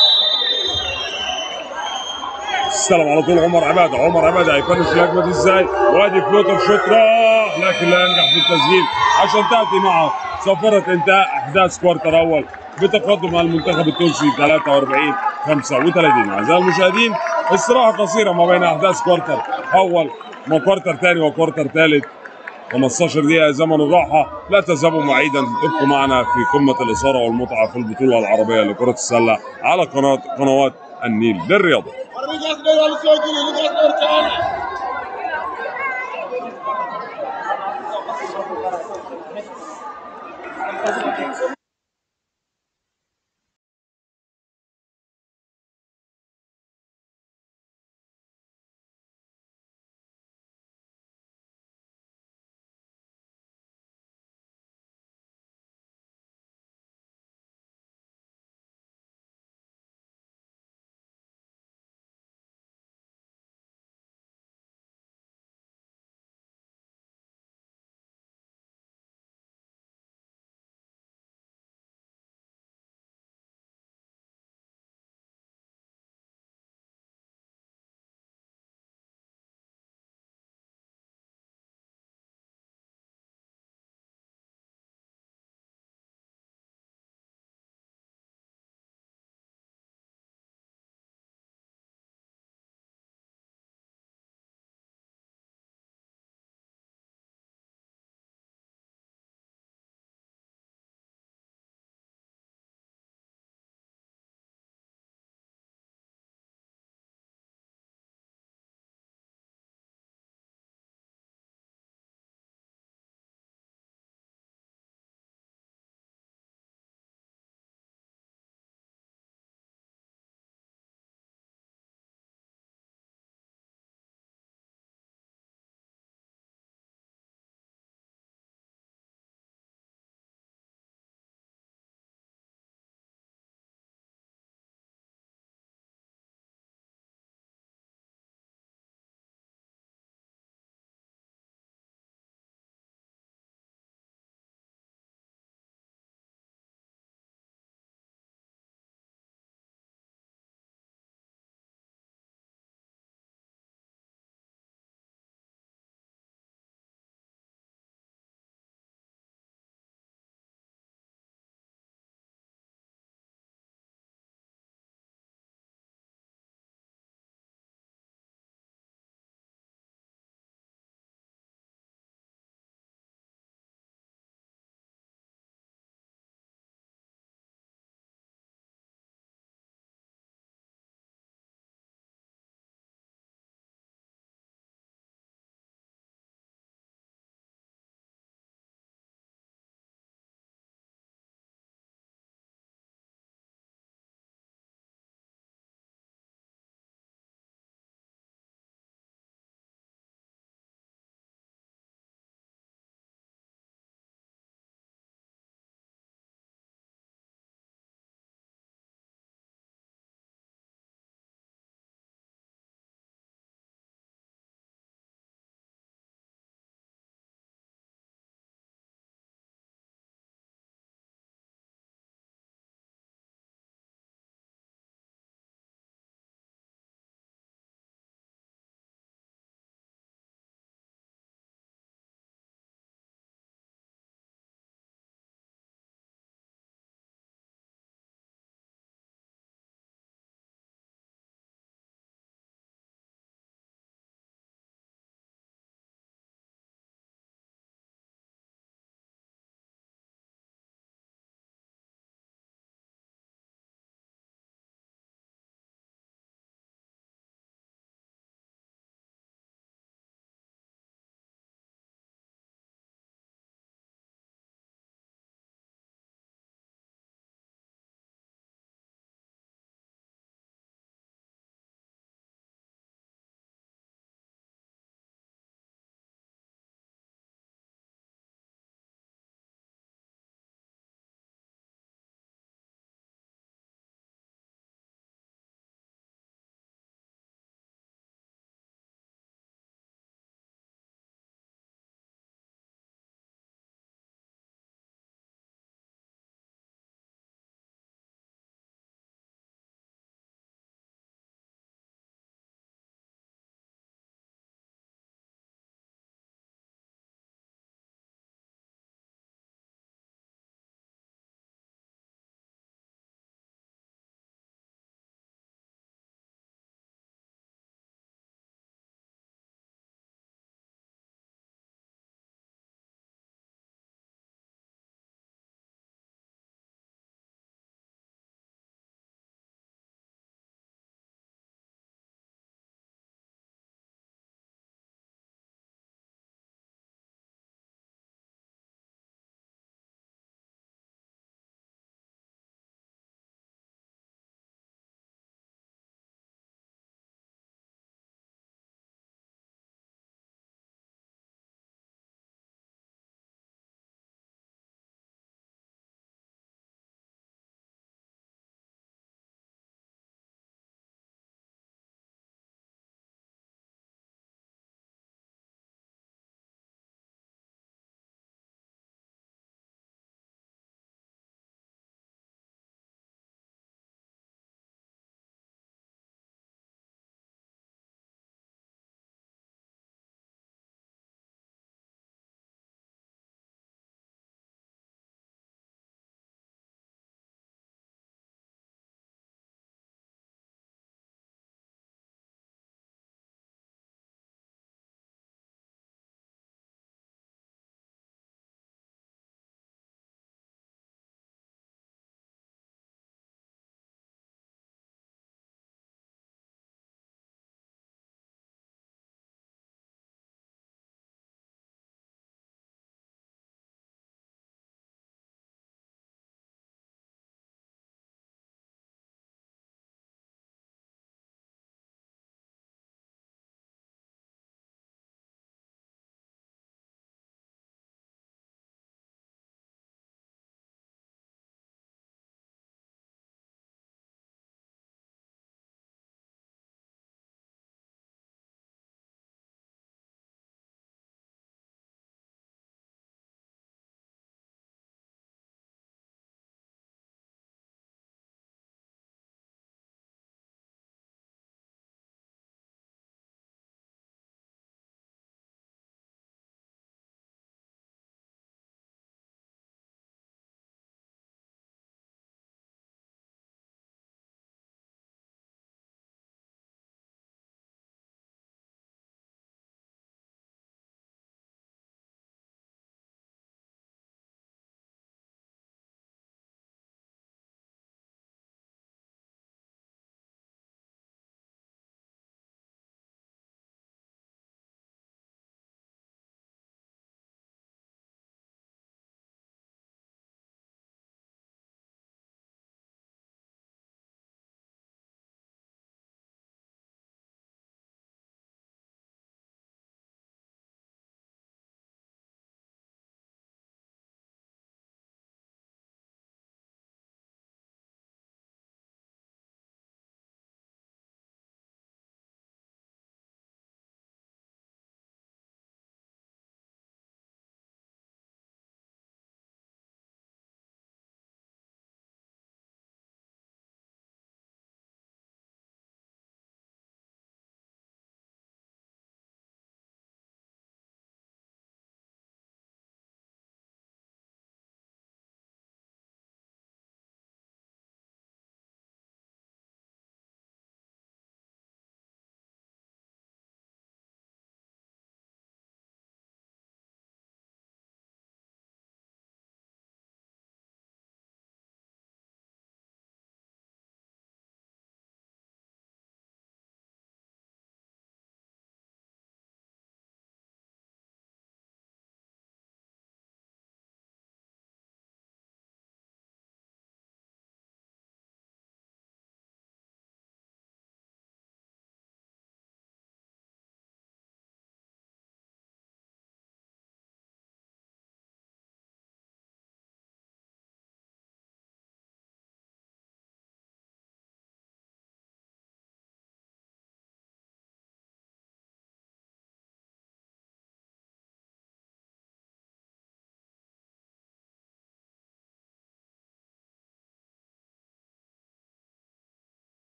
استلم على طول عمر عباده عمر عباده هيفنش الهجمه دي ازاي وادي فلوتر شوت راح لكن لا ينجح في التسجيل عشان تاتي مع صفره انتهاء احداث كوارتر اول بتقدم المنتخب التونسي 43 35 اعزائي المشاهدين استراحه قصيره ما بين احداث كوارتر اول وكوارتر ثاني وكوارتر ثالث 15 دقيقة زمن الراحة لا تذهبوا بعيدا ابقوا معنا في قمة الإثارة والمتعة في البطولة العربية لكرة السلة على قناة قنوات النيل للرياضة Ligas Beyaz Sevgili Ligas Erkan.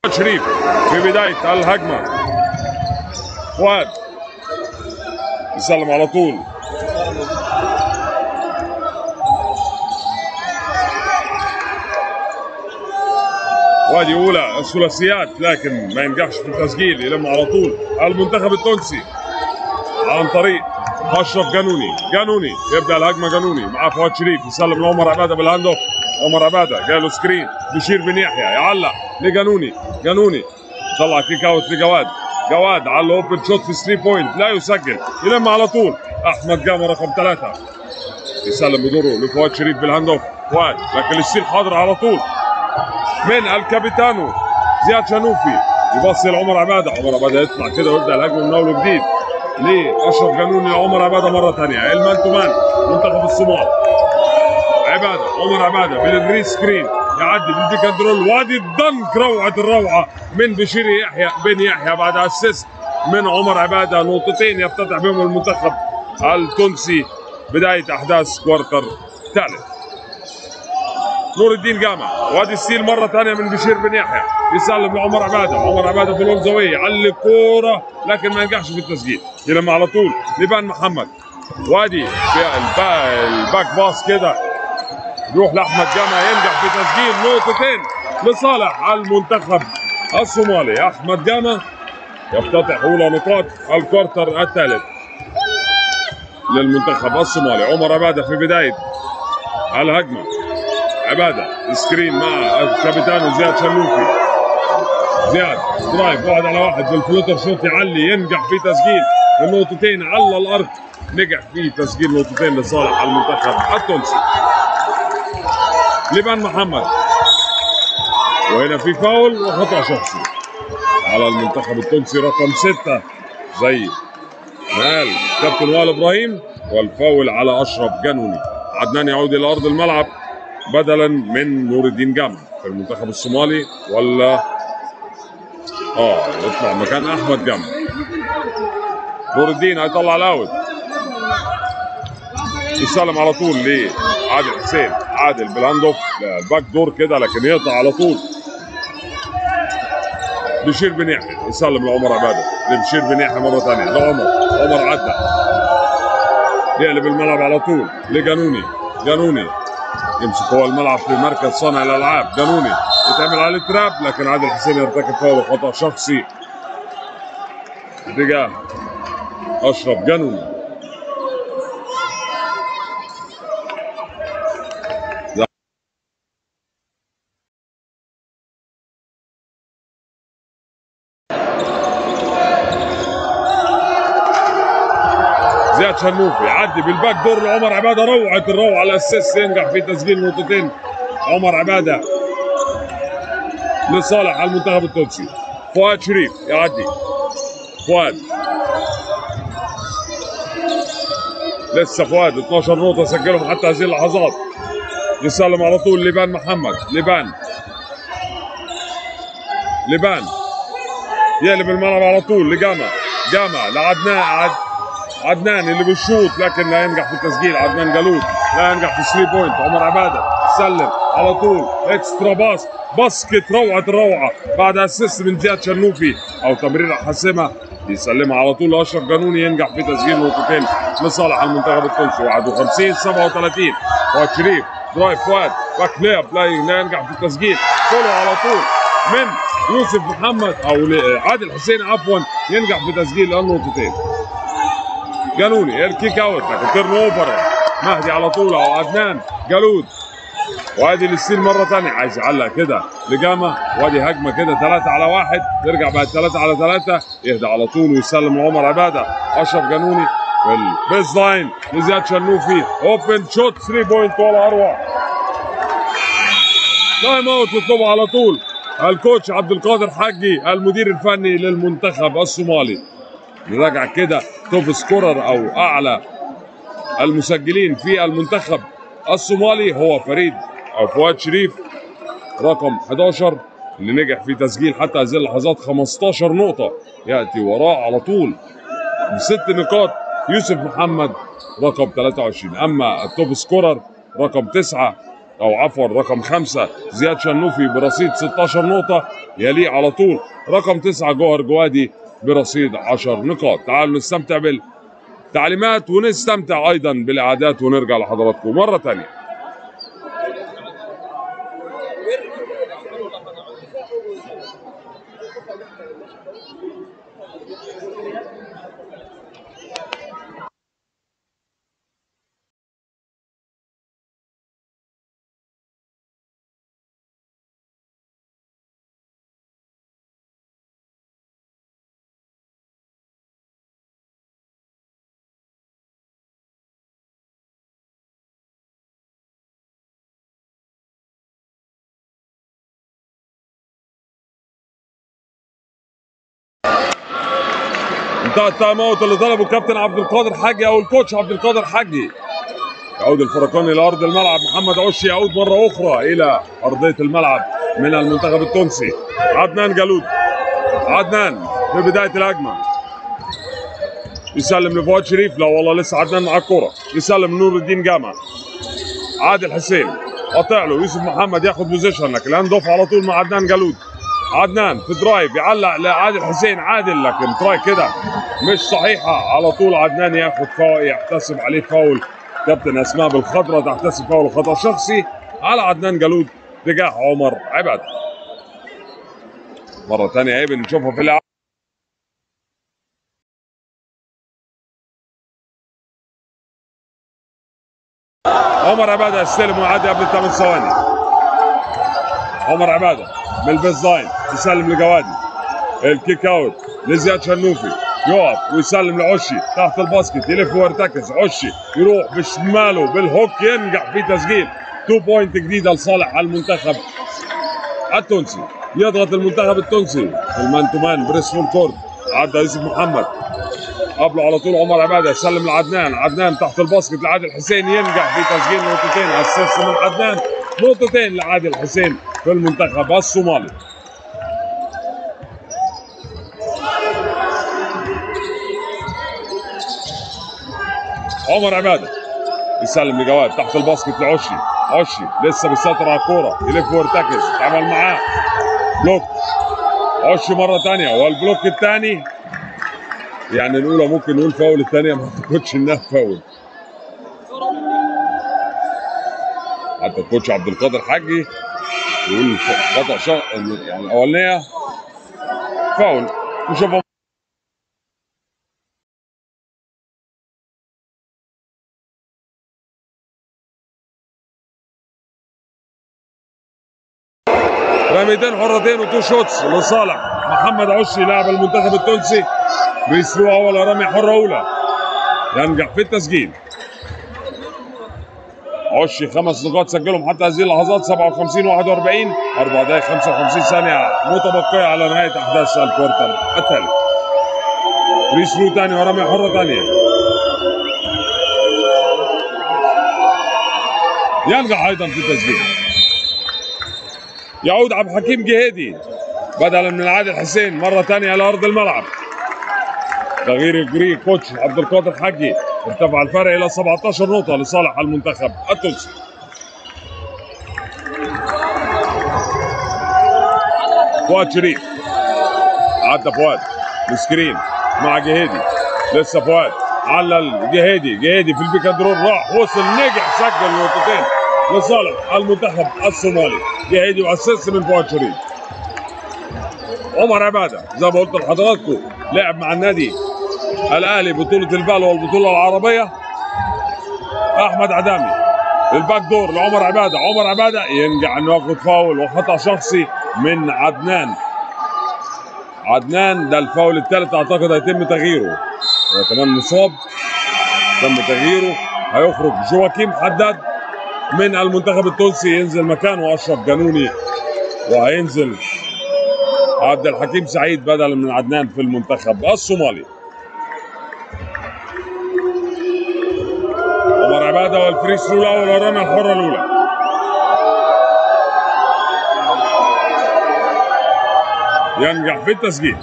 شريف في بداية الهجمة فؤاد يسلم على طول وادي اولى الثلاثيات لكن ما ينجحش في التسجيل يلم على طول المنتخب التونسي عن طريق اشرف جانوني جانوني يبدا الهجمه جانوني مع فؤاد شريف يسلم لعمر عباده بالهاند اوف عمر عباده جاي له سكرين بشير بن يحيى يعلق لجانوني جانوني طلع كيك اوت لجواد جواد على الاوبن شوت في 3 بوينت لا يسجل يلم على طول احمد جامع رقم ثلاثه يسلم بدوره لفؤاد شريف بالهاند اوف فؤاد لكن الستيل حاضر على طول من الكابيتانو زياد شنوفي يبصي لعمر عباده عمر عباده يطلع كده ويبدا الهجمه من اول وجديد لاشرف جنوني لعمر عباده مره ثانيه المان تو مان منتخب الصومال عباده عمر عباده بالجرين سكرين يعدي بالبيك اند رول وادي الدنك روعه الروعه من بشير يحيى بن يحيى بعد اسيست من عمر عباده نقطتين يفتتح بهم المنتخب التونسي بدايه احداث كوارتر ثالث نور الدين جامع وادي السيل مره ثانيه من بشير بن يحيى يسلم لعمر عباده عمر عباده في الونزويه على الكوره لكن ما ينجحش في التسجيل يلم على طول لبان محمد وادي في البا- الباك باس كده يروح لاحمد جامع ينجح في تسجيل نقطتين لصالح المنتخب الصومالي احمد جامع يفتتح اولى نقاط الكوارتر الثالث للمنتخب الصومالي عمر عباده في بدايه الهجمه عباده سكرين مع الكابيتانو زياد شلوفي زياد درايف واحد على واحد بالفلوتر شوت يعلي ينجح في تسجيل النقطتين على الارض نجح في تسجيل نقطتين لصالح المنتخب التونسي لبان محمد وهنا في فاول وخطا شخصي على المنتخب التونسي رقم ستة زي ما قال كابتن وائل ابراهيم والفاول على اشرف جنوني عدنان يعود الى ارض الملعب بدلا من نور الدين جامع في المنتخب الصومالي ولا اه يطلع مكان احمد جامع نور الدين هيطلع الاوت يسلم على طول لعادل حسين عادل بالهاند اوف باك دور كده لكن يقطع على طول بشير بن يحيى يسلم لعمر عباده لبشير بن يحيى مره ثانيه لعمر عمر عدى يقلب الملعب على طول لجانوني جانوني يمسك هو الملعب في مركز صانع الالعاب جانوني يتعمل عليه تراب لكن عادل حسين يرتكب فاول خطا شخصي اتجاه اشرف جانوني زياد شنوفي يعدي بالباك دور لعمر عباده روعه الروعه الاسيست ينجح في تسجيل نقطتين عمر عباده لصالح المنتخب التونسي فؤاد شريف يعدي فؤاد لسه فؤاد 12 نقطه سجلهم حتى هذه اللحظات يسلم على طول لبان محمد لبان لبان يقلب الملعب على طول لجامع جامع لعدنان عد عدنان اللي بيشوط لكن لا ينجح في التسجيل عدنان جالوت لا ينجح في 3 بوينت عمر عباده سلم على طول اكسترا باس باسكت روعه الروعه بعد اسيست من زياد شنوفي او تمريره حاسمه يسلمها على طول لاشرف جانوني ينجح في تسجيل نقطتين لصالح المنتخب التونسي 51 37 فؤاد شريف درايف فؤاد باك ليب لا لا ينجح في التسجيل فولو على طول من يوسف محمد او عادل حسين عفوا ينجح في تسجيل النقطتين جالوني الكيك اوت لكن تيرن اوفر مهدي على طول او عدنان جالود وادي للسين مره ثانيه عايز يعلق كده لجامة وادي هجمه كده ثلاثه على واحد ترجع بعد ثلاثه على ثلاثه يهدى على طول ويسلم لعمر عباده اشرف جانوني والبيز لاين لزياد شنوفي اوبن شوت 3 بوينت ولا اروع تايم اوت يطلبه على طول الكوتش عبد القادر حجي المدير الفني للمنتخب الصومالي نراجع كده توب سكورر او اعلى المسجلين في المنتخب الصومالي هو فريد او فؤاد شريف رقم 11 اللي نجح في تسجيل حتى هذه اللحظات 15 نقطة يأتي وراه على طول بست نقاط يوسف محمد رقم 23 أما التوب سكورر رقم 9 او عفوا رقم خمسة زياد شنوفي برصيد 16 نقطة يليه على طول رقم تسعة جوهر جوادي برصيد 10 نقاط تعالوا نستمتع بالتعليمات ونستمتع ايضا بالاعادات ونرجع لحضراتكم مرة تانية انتهى التايم اوت اللي طلبه الكابتن عبد القادر حجي او الكوتش عبد القادر حجي يعود الفرقان الى ارض الملعب محمد عشي يعود مره اخرى الى ارضيه الملعب من المنتخب التونسي عدنان جالود عدنان في بدايه الهجمه يسلم لفؤاد شريف لا والله لسه عدنان مع الكوره يسلم نور الدين جامع عادل حسين قاطع له يوسف محمد ياخد بوزيشن لكن الهاند اوف على طول مع عدنان جالود عدنان في درايف يعلق لعادل حسين عادل لكن تراي كده مش صحيحه على طول عدنان ياخد فاول يحتسب عليه فاول كابتن اسماء بالخضره تحتسب فاول خطا شخصي على عدنان جالود تجاه عمر عباد مره ثانيه ايه بنشوفها في اللعب عمر عباده يستلم ويعدي قبل 8 ثواني عمر عباده من البيز لاين يسلم لجوادي الكيك اوت لزياد شنوفي يقف ويسلم لعشي تحت الباسكت يلف ويرتكز عشي يروح بشماله بالهوك ينجح في تسجيل 2 بوينت جديده لصالح المنتخب التونسي يضغط المنتخب التونسي المان تو مان بريس فول كورد عدى يوسف محمد قبله على طول عمر عباده يسلم لعدنان عدنان تحت الباسكت لعادل حسين ينجح في تسجيل نقطتين اسيست من عدنان نقطتين لعادل حسين في المنتخب الصومالي عمر عباده يسلم لجواد تحت الباسكت لعشي عشي لسه بيسيطر على الكوره يلف ويرتكز اتعمل معاه بلوك عشي مره ثانيه والبلوك الثاني يعني الاولى ممكن نقول فاول الثانيه ما اعتقدش انها فاول حتى الكوتش عبد القادر حجي يقول خطا شا... يعني الاولانيه فاول نشوفها رميتين حرتين وتو شوتس لصالح محمد عشي لاعب المنتخب التونسي بيسلوها اول رمي حره اولى ينجح في التسجيل عشي خمس نقاط سجلهم حتى هذه اللحظات 57 41 4 دقائق 55 ثانية متبقية على نهاية أحداث الكوارتر الثالث فري ثرو ثاني ورمي حرة ثانية ينجح أيضا في التسجيل يعود عبد الحكيم جهيدي بدلا من عادل حسين مرة ثانية على أرض الملعب تغيير الجري كوتش عبد القادر حجي ارتفع الفرق الى 17 نقطه لصالح المنتخب التونسي فؤاد شريف عدى فؤاد السكرين مع جهيدي لسه فؤاد على الجهيدي جهيدي في البيك اند رول راح وصل نجح سجل نقطتين لصالح المنتخب الصومالي جهيدي واسيست من فؤاد شريف عمر عباده زي ما قلت لحضراتكم لعب مع النادي الاهلي بطوله البلوى والبطوله العربيه احمد عدامي الباك دور لعمر عباده عمر عباده ينجح انه ياخذ فاول وخطا شخصي من عدنان عدنان ده الفاول الثالث اعتقد هيتم تغييره هو كمان مصاب تم تغييره هيخرج جواكيم حداد من المنتخب التونسي ينزل مكانه اشرف جانوني وهينزل عبد الحكيم سعيد بدلا من عدنان في المنتخب الصومالي عمر عباده والفري ثرو الاول والرميه الحره الاولى ينجح في التسجيل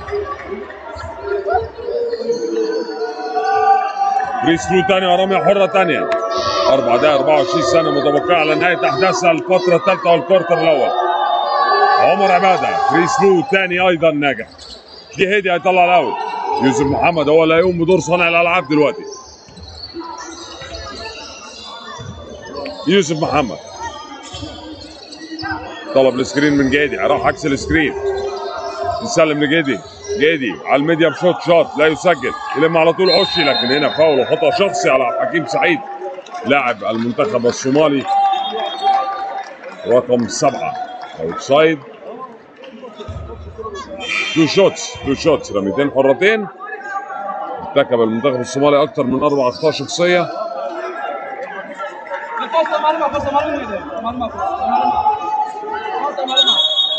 فري ثرو ثانيه ورميه حره ثانيه 4 دقائق 24 سنة متبقية على نهاية أحداث الفترة الثالثة والكورتر الأول عمر عبادة فري ثرو ثاني أيضا ناجح جهيدي هيطلع الأول يوسف محمد هو اللي هيقوم بدور صانع الألعاب دلوقتي يوسف محمد طلب السكرين من جيدي راح عكس السكرين يسلم لجيدي جيدي على الميديا بشوت شوت لا يسجل يلم على طول عشي لكن هنا فاول وخطا شخصي على حكيم سعيد لاعب المنتخب الصومالي رقم سبعة اوتسايد تو شوتس تو شوتس رميتين حرتين ارتكب المنتخب الصومالي اكثر من اربع اخطاء شخصيه Cosa marma, cosa marma ini deh. Marma, marma. Cosa marma.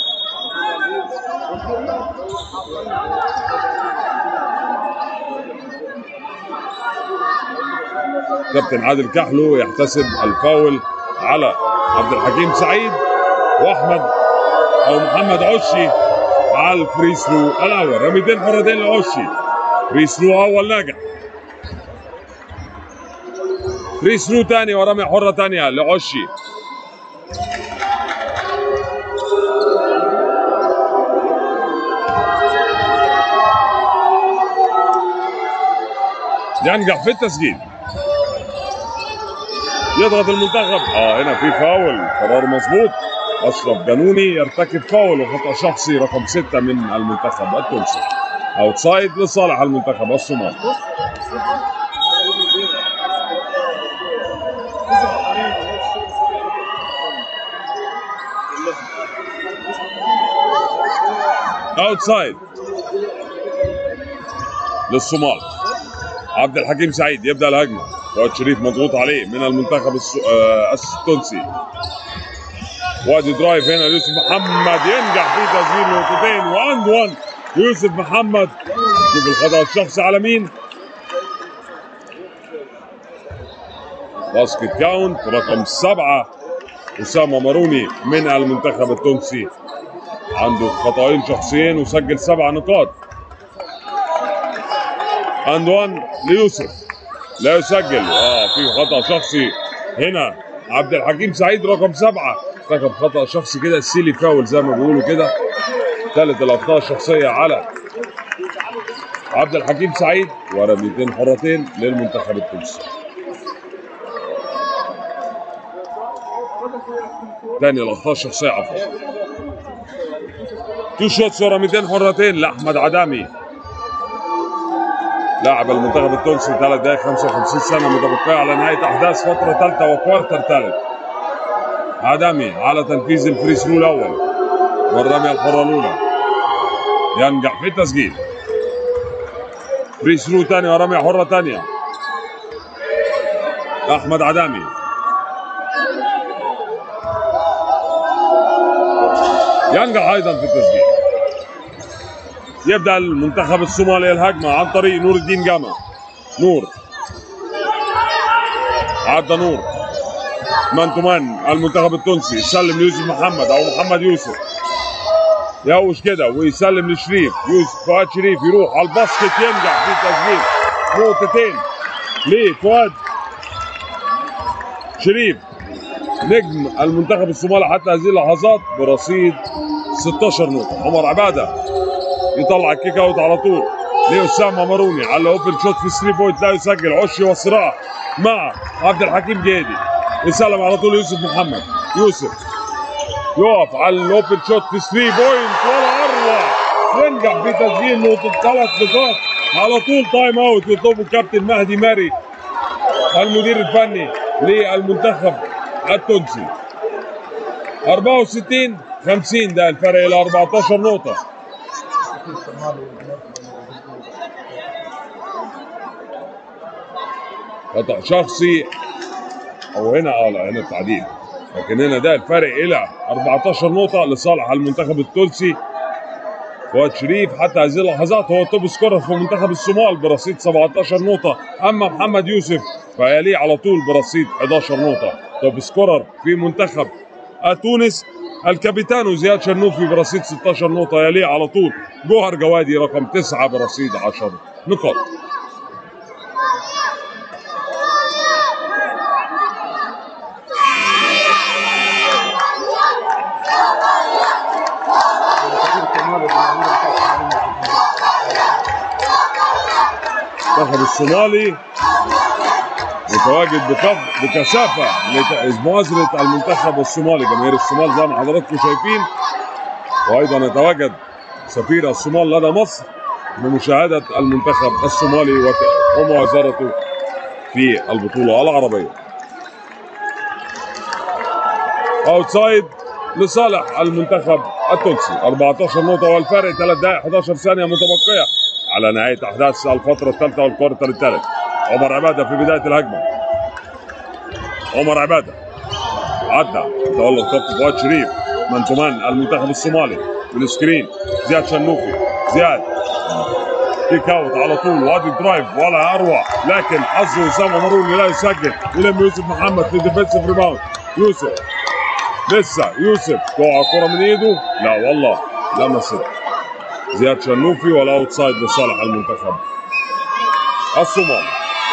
كابتن عادل كحلو يحتسب الفاول على عبد الحكيم سعيد واحمد او محمد عشي على الفري ثرو الاول رميتين حرتين لعشي فري ثرو اول ناجح فري ثرو ثاني ورمي حره ثانيه لعشي ينجح في التسجيل يضغط المنتخب اه هنا في فاول قرار مظبوط اشرف جنوني يرتكب فاول وخطا شخصي رقم ستة من المنتخب التونسي اوتسايد لصالح المنتخب الصومالي اوتسايد للصومال عبد الحكيم سعيد يبدا الهجمه فؤاد شريف مضغوط عليه من المنتخب الس- آه، التونسي وادي درايف هنا يوسف محمد ينجح في تسجيل نقطتين واند وان يوسف محمد شوف الخطا الشخصي على مين باسكت كاونت رقم سبعة أسامة ماروني من المنتخب التونسي عنده خطأين شخصيين وسجل سبع نقاط اند وان ليوسف لا يسجل اه في خطا شخصي هنا عبد الحكيم سعيد رقم سبعه ارتكب خطا شخصي كده السيلي فاول زي ما بيقولوا كده ثالث الاخطاء الشخصيه على عبد الحكيم سعيد ورميتين حرتين للمنتخب التونسي ثاني الاخطاء الشخصيه عفوا تو شوتس ورميتين حرتين لاحمد عدامي لاعب المنتخب التونسي 3 دقائق 55 سنه متبقيه على نهايه احداث فتره ثالثه وكوارتر ثالث عدمي على تنفيذ الفري ثرو الاول والرميه الحره الاولى ينجح في التسجيل فري ثرو ثاني ورميه حره ثانيه احمد عدامي ينجح ايضا في التسجيل يبدا المنتخب الصومالي الهجمه عن طريق نور الدين جامع نور عدى نور مان تو مان المنتخب التونسي يسلم ليوسف محمد او محمد يوسف يهوش كده ويسلم لشريف يوسف فؤاد شريف يروح على الباسكت ينجح في تسجيل نقطتين لفؤاد شريف نجم المنتخب الصومالي حتى هذه اللحظات برصيد 16 نقطة عمر عبادة يطلع الكيك اوت على طول لأسامة ماروني على اوبن شوت في 3 بوينت لا يسجل عشي وصراع مع عبد الحكيم جيدي يسلم على طول يوسف محمد يوسف يقف على الاوبن شوت في 3 بوينت ولا اروع ينجح في تسجيل نقطة ثلاث نقاط على طول تايم اوت يطلبه الكابتن مهدي ماري المدير الفني للمنتخب التونسي 64 50 ده الفرق الى 14 نقطة خطأ شخصي او هنا اه لا هنا التعديل لكن هنا ده الفرق الى 14 نقطة لصالح المنتخب التونسي فؤاد شريف حتى هذه اللحظات هو التوب سكورر في منتخب الصومال برصيد 17 نقطة أما محمد يوسف فيليه على طول برصيد 11 نقطة توب سكورر في منتخب تونس الكابيتانو زياد شرنوفي برصيد 16 نقطة يليه على طول جوهر جوادي رقم 9 برصيد 10 نقاط الصومالي متواجد بكف بكثافه لمؤازره المنتخب الصومالي جماهير الصومال زي ما حضراتكم شايفين وايضا يتواجد سفير الصومال لدى مصر لمشاهده المنتخب الصومالي وت- ومؤازرته في البطوله العربيه. اوتسايد لصالح المنتخب التونسي 14 نقطه والفرق 3 دقائق 11 ثانيه متبقيه على نهايه احداث الفتره الثالثه والكوارتر الثالث. عمر عباده في بدايه الهجمه. عمر عباده عدى تولى الخط فؤاد شريف من تمان المنتخب الصومالي بالسكرين زياد شنوفي زياد كيك اوت على طول وادي درايف ولا اروع لكن حظه اسامه مروني لا يسجل يلم يوسف محمد في ديفنسيف ريباوند يوسف لسه يوسف تقع الكره من ايده لا والله لمست زياد شنوفي ولا اوتسايد لصالح المنتخب الصومال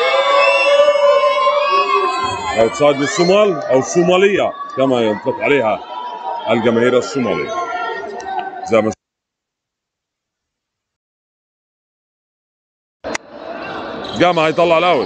اوتسايد للصومال او الصوماليه كما ينطق عليها الجماهير الصوماليه زي ما جامعة هيطلع الاوت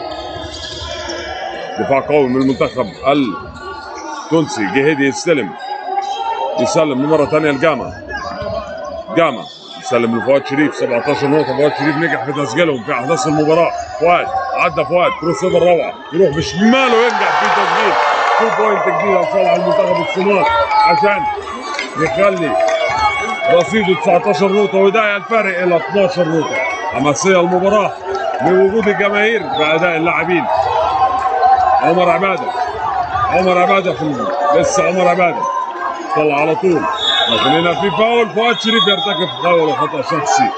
دفاع قوي من المنتخب التونسي جهيدي يستلم يسلم مرة ثانية الجامعة جامعة يسلم لفؤاد شريف 17 نقطة فؤاد شريف نجح في تسجيلهم في أحداث المباراة فؤاد عدى فؤاد كروس اوفر روعة يروح بشماله وينجح في تسجيل 2 بوينت جديدة لصالح المنتخب الصومال عشان يخلي رصيده 19 نقطة ويضيع الفارق إلى 12 نقطة حماسية المباراة بوجود الجماهير بأداء اللاعبين عمر عبادة عمر عبادة في ال- لسه عمر عبادة طلع على طول لكن هنا في فاول فؤاد شريف يرتكب فاول وخطأ شخصي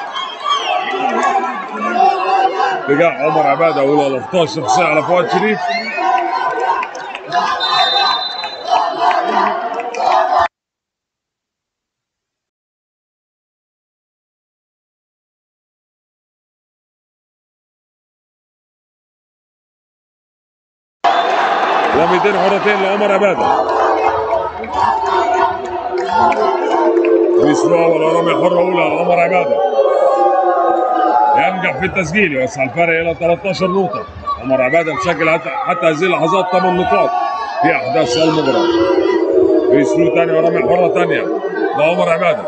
اتجاه عمر عبادة أولى الأخطاء الشخصية على فؤاد شريف رميتين حرتين لعمر عباده ويسروا اول رمي حره اولى لعمر عباده ينجح في التسجيل يوسع الفرق الى 13 نقطه عمر عباده مسجل حتى حتى هذه اللحظات 8 نقاط في احداث المباراه ويسروا ثاني ورمي حره ثانيه لعمر عباده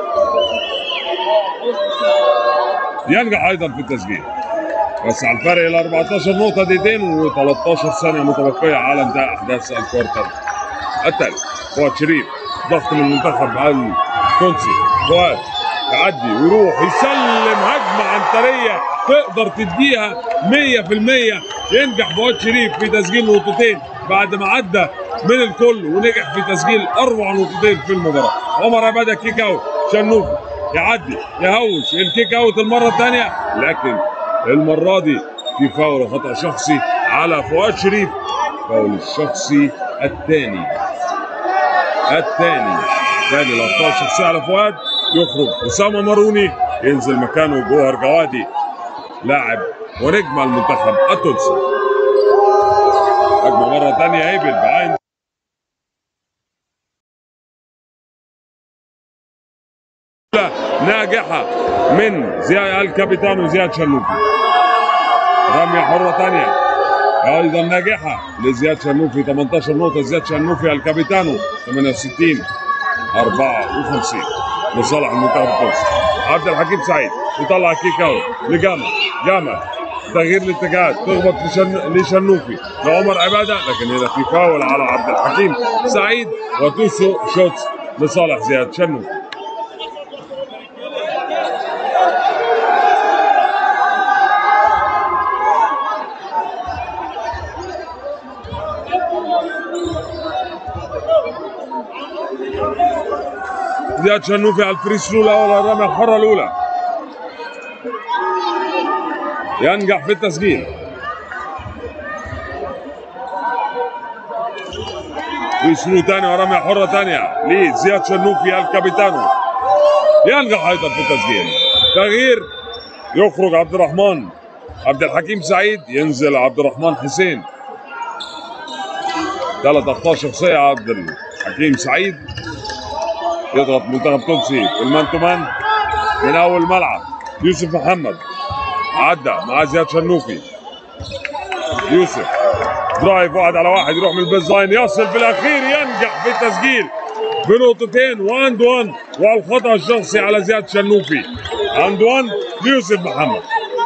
ينجح ايضا في التسجيل وسع الفرق الى 14 نقطة دقيقتين و13 ثانية متبقية على انتهاء أحداث الكوارتر الثالث فؤاد شريف ضغط من المنتخب التونسي فؤاد يعدي ويروح يسلم هجمة عنترية تقدر تديها 100% ينجح فؤاد شريف في تسجيل نقطتين بعد ما عدى من الكل ونجح في تسجيل أربع نقطتين في المباراة عمر عبادة كيك أوت شنوفي يعدي يهوش الكيك أوت المرة الثانية لكن المرة دي في فاول خطأ شخصي على فؤاد شريف فاول الشخصي الثاني الثاني ثاني الأخطاء الشخصية على فؤاد يخرج أسامة ماروني ينزل مكانه جوهر جوادي لاعب ونجم المنتخب التونسي هجمة مرة ثانية هيبل بعين ناجحة من زياد الكابيتانو زياد شنوفي رمية حرة ثانية أيضا ناجحة لزياد شنوفي 18 نقطة زياد شنوفي الكابيتانو 68 54 لصالح المنتخب التونسي عبد الحكيم سعيد يطلع كيك اوت لجامع جامع تغيير الاتجاهات تخبط لشن... لشنوفي لعمر عباده لكن هنا في فاول على عبد الحكيم سعيد وتوسو شوتس لصالح زياد شنوفي زياد شنوفي على الفري ثرو الاول الرميه الحره الاولى ينجح في التسجيل فري ثرو ثاني ورميه حره ثانيه لزياد شنوفي الكابيتانو ينجح ايضا في التسجيل تغيير يخرج عبد الرحمن عبد الحكيم سعيد ينزل عبد الرحمن حسين ثلاث اخطاء شخصيه عبد الحكيم سعيد يضغط منتخب تونسي في المان تو مان من اول ملعب يوسف محمد عدى مع زياد شنوفي يوسف درايف واحد على واحد يروح من البيز لاين يصل في الاخير ينجح في التسجيل بنقطتين واند وان والخطا الشخصي على زياد شنوفي اند وان ليوسف محمد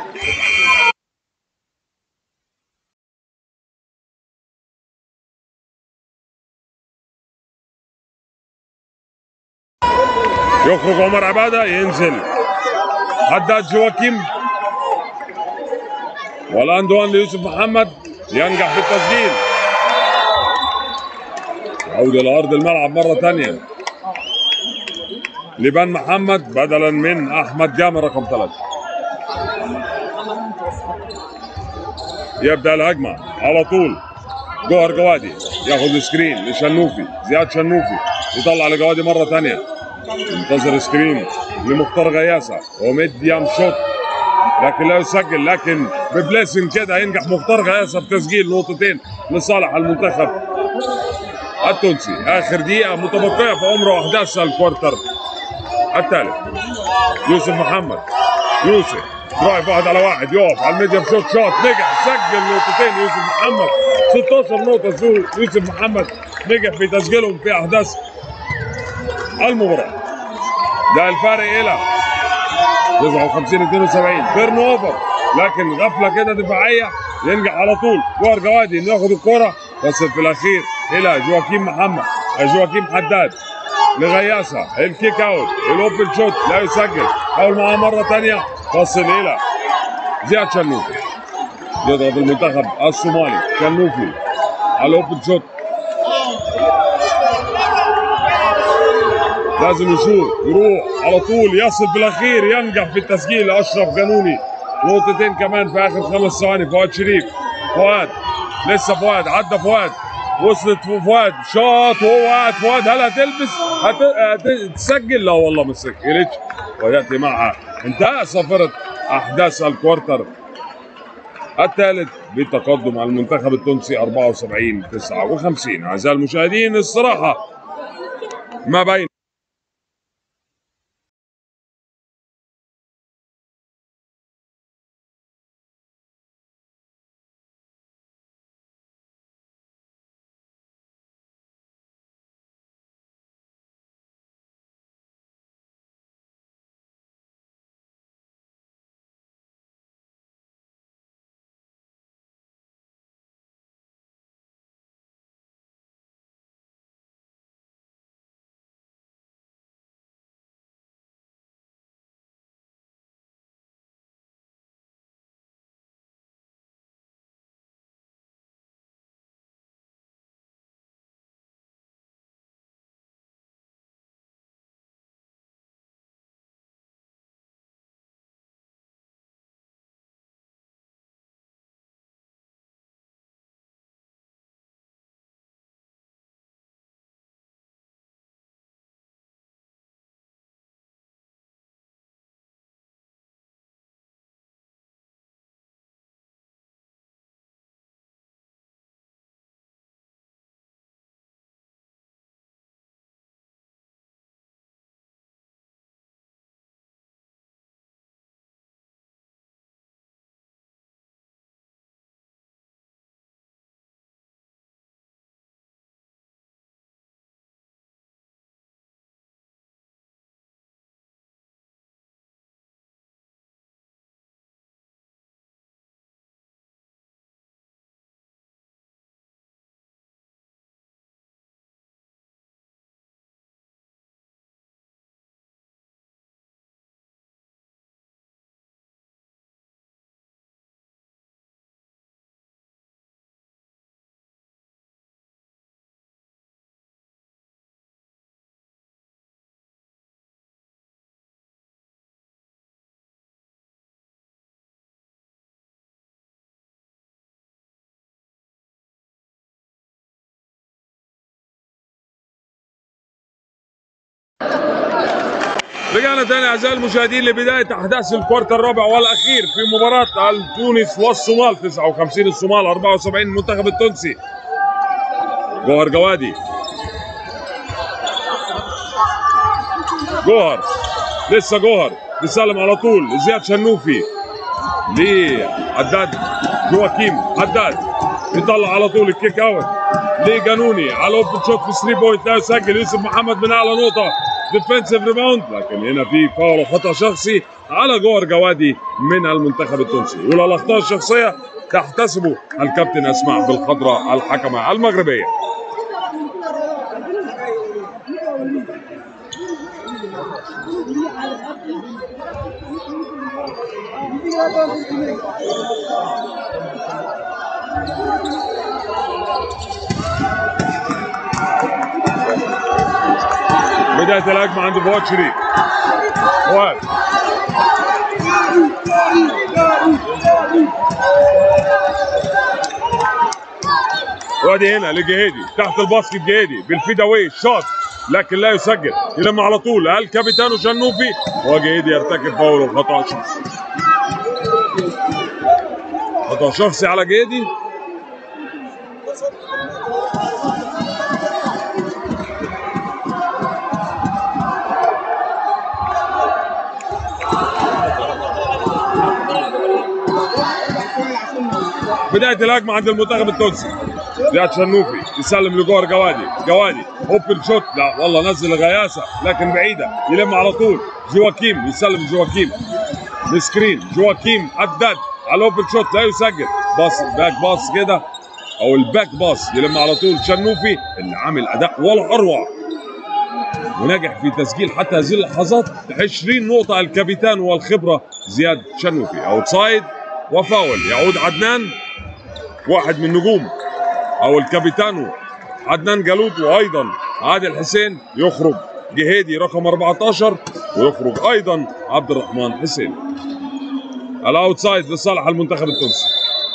يخرج عمر عباده ينزل حداد جواكيم والاندوان ليوسف محمد ينجح في التسجيل عودة لأرض الملعب مرة ثانية لبان محمد بدلا من أحمد جامر رقم ثلاثة يبدأ الهجمة على طول جوهر جوادي ياخذ سكرين لشنوفي زياد شنوفي يطلع لجوادي مرة ثانية ينتظر سكرين لمختار غياسة ومد يام شوت لكن لا يسجل لكن ببليسن كده ينجح مختار غياسة بتسجيل نقطتين لصالح المنتخب التونسي اخر دقيقة متبقية في عمر واحداث الكوارتر الثالث يوسف محمد يوسف درايف واحد على واحد يقف على الميديم شوت شوت نجح سجل نقطتين يوسف محمد 16 نقطة سو- يوسف محمد نجح في تسجيلهم في احداث المباراة ده الفارق الى 59 72 بيرن اوفر لكن غفله كده دفاعيه ينجح على طول جوهر جوادي انه ياخد الكره تصل في الاخير الى جواكيم محمد جواكيم حداد لغياسه الكيك اوت الاوبن شوت لا يسجل حاول معاه مره ثانيه تصل الى زياد شنوفي يضغط المنتخب الصومالي شنوفي على الاوبن شوت لازم يشوط يروح على طول يصل بالاخير ينجح في التسجيل اشرف قانوني نقطتين كمان في اخر خمس ثواني فؤاد شريف فؤاد لسه فؤاد عدى فؤاد وصلت فؤاد شاط وهو قاعد فؤاد هل هتلبس هت... هتسجل لا والله ما سجلتش وياتي معها انتهى صافره احداث الكوارتر الثالث بتقدم على المنتخب التونسي 74 59 اعزائي المشاهدين الصراحه ما بين رجعنا تاني اعزائي المشاهدين لبدايه احداث الكوارتر الرابع والاخير في مباراه تونس والصومال 59 الصومال 74 المنتخب التونسي جوهر جوادي جوهر لسه جوهر بيسلم على طول زياد شنوفي لحداد جواكيم حداد يطلع على طول الكيك اوت لجانوني على اوبن شوت في 3 بوينت لا يسجل يوسف محمد من اعلى نقطه ديفنسيف ريباوند لكن هنا في فاول وخطا شخصي على جوهر جوادي من المنتخب التونسي وللاخطاء الشخصيه تحتسبه الكابتن اسماء بالخضراء الحكمه المغربيه بدايه الهجمه عند فؤاد شريف فؤاد وادي هنا لجهيدي تحت الباسكت جهيدي بالفيد اواي شوت لكن لا يسجل يلم على طول الكابيتانو شنوفي وجهيدي يرتكب فاول وخطا شخصي خطا شخصي على جهيدي بدايه الهجمه عند المنتخب التونسي زياد شنوفي يسلم لجوهر جوادي جوادي اوبن شوت لا والله نزل غياسه لكن بعيده يلم على طول جواكيم يسلم جواكيم السكرين جواكيم حداد على الاوبن شوت لا يسجل باص باك باص كده او الباك باص يلم على طول شنوفي اللي عامل اداء ولا اروع ونجح في تسجيل حتى هذه اللحظات 20 نقطة الكابيتان والخبرة زياد شنوفي اوتسايد وفاول يعود عدنان واحد من نجوم او الكابيتانو عدنان جالوت وايضا عادل حسين يخرج جهيدي رقم 14 ويخرج ايضا عبد الرحمن حسين الاوتسايد لصالح المنتخب التونسي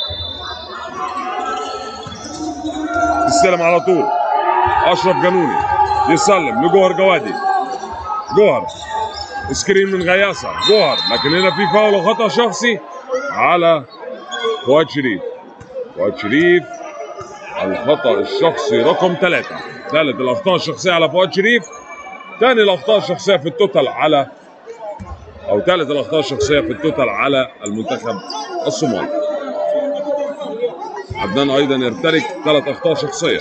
يستلم على طول اشرف جنوني يسلم لجوهر جوادي جوهر سكرين من غياسه جوهر لكن هنا في فاول وخطا شخصي على فؤاد شريف فؤاد شريف الخطا الشخصي رقم ثلاثة ثالث الاخطاء الشخصيه على فؤاد شريف ثاني الاخطاء الشخصيه في التوتال على او ثالث الاخطاء الشخصيه في التوتال على المنتخب الصومالي عدنان ايضا يرترك ثلاث اخطاء شخصيه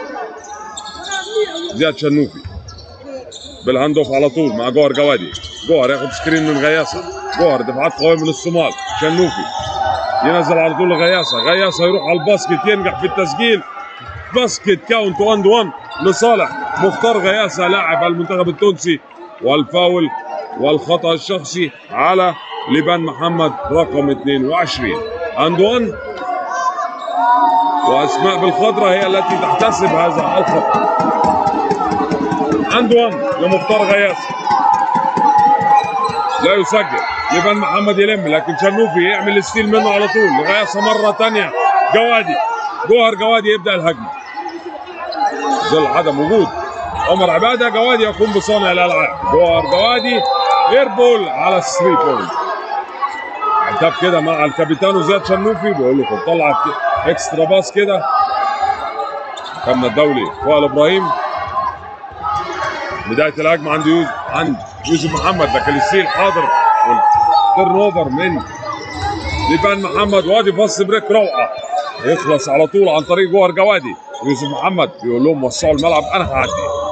زياد شنوفي بالهاند اوف على طول مع جوهر جوادي جوهر ياخد سكرين من غياسه جوهر دفاعات قويه من الصومال شنوفي ينزل على طول لغياسه غياسه يروح على الباسكت ينجح في التسجيل باسكت كاونت 1 1 لصالح مختار غياسه لاعب المنتخب التونسي والفاول والخطا الشخصي على لبان محمد رقم 22 اند 1 واسماء بالخضره هي التي تحتسب هذا الخطا اند 1 لمختار غياسه لا يسجل لبان محمد يلم لكن شنوفي يعمل ستيل منه على طول لغياسه مره ثانيه جوادي جوهر جوادي يبدا الهجمه ظل عدم وجود عمر عباده جوادي يقوم بصانع الالعاب جوهر جوادي ايربول على الثري بوينت عتاب كده مع الكابيتانو زياد شنوفي بيقول له طب طلع اكسترا باس كده كمنا الدولي وائل ابراهيم بدايه الهجمه عند يوسف عند يوسف محمد لكن الستيل حاضر والتيرن اوفر من لبان محمد وادي فاست بريك روعه يخلص على طول عن طريق جوهر جوادي يوسف محمد بيقول لهم وسعوا الملعب انا هعدي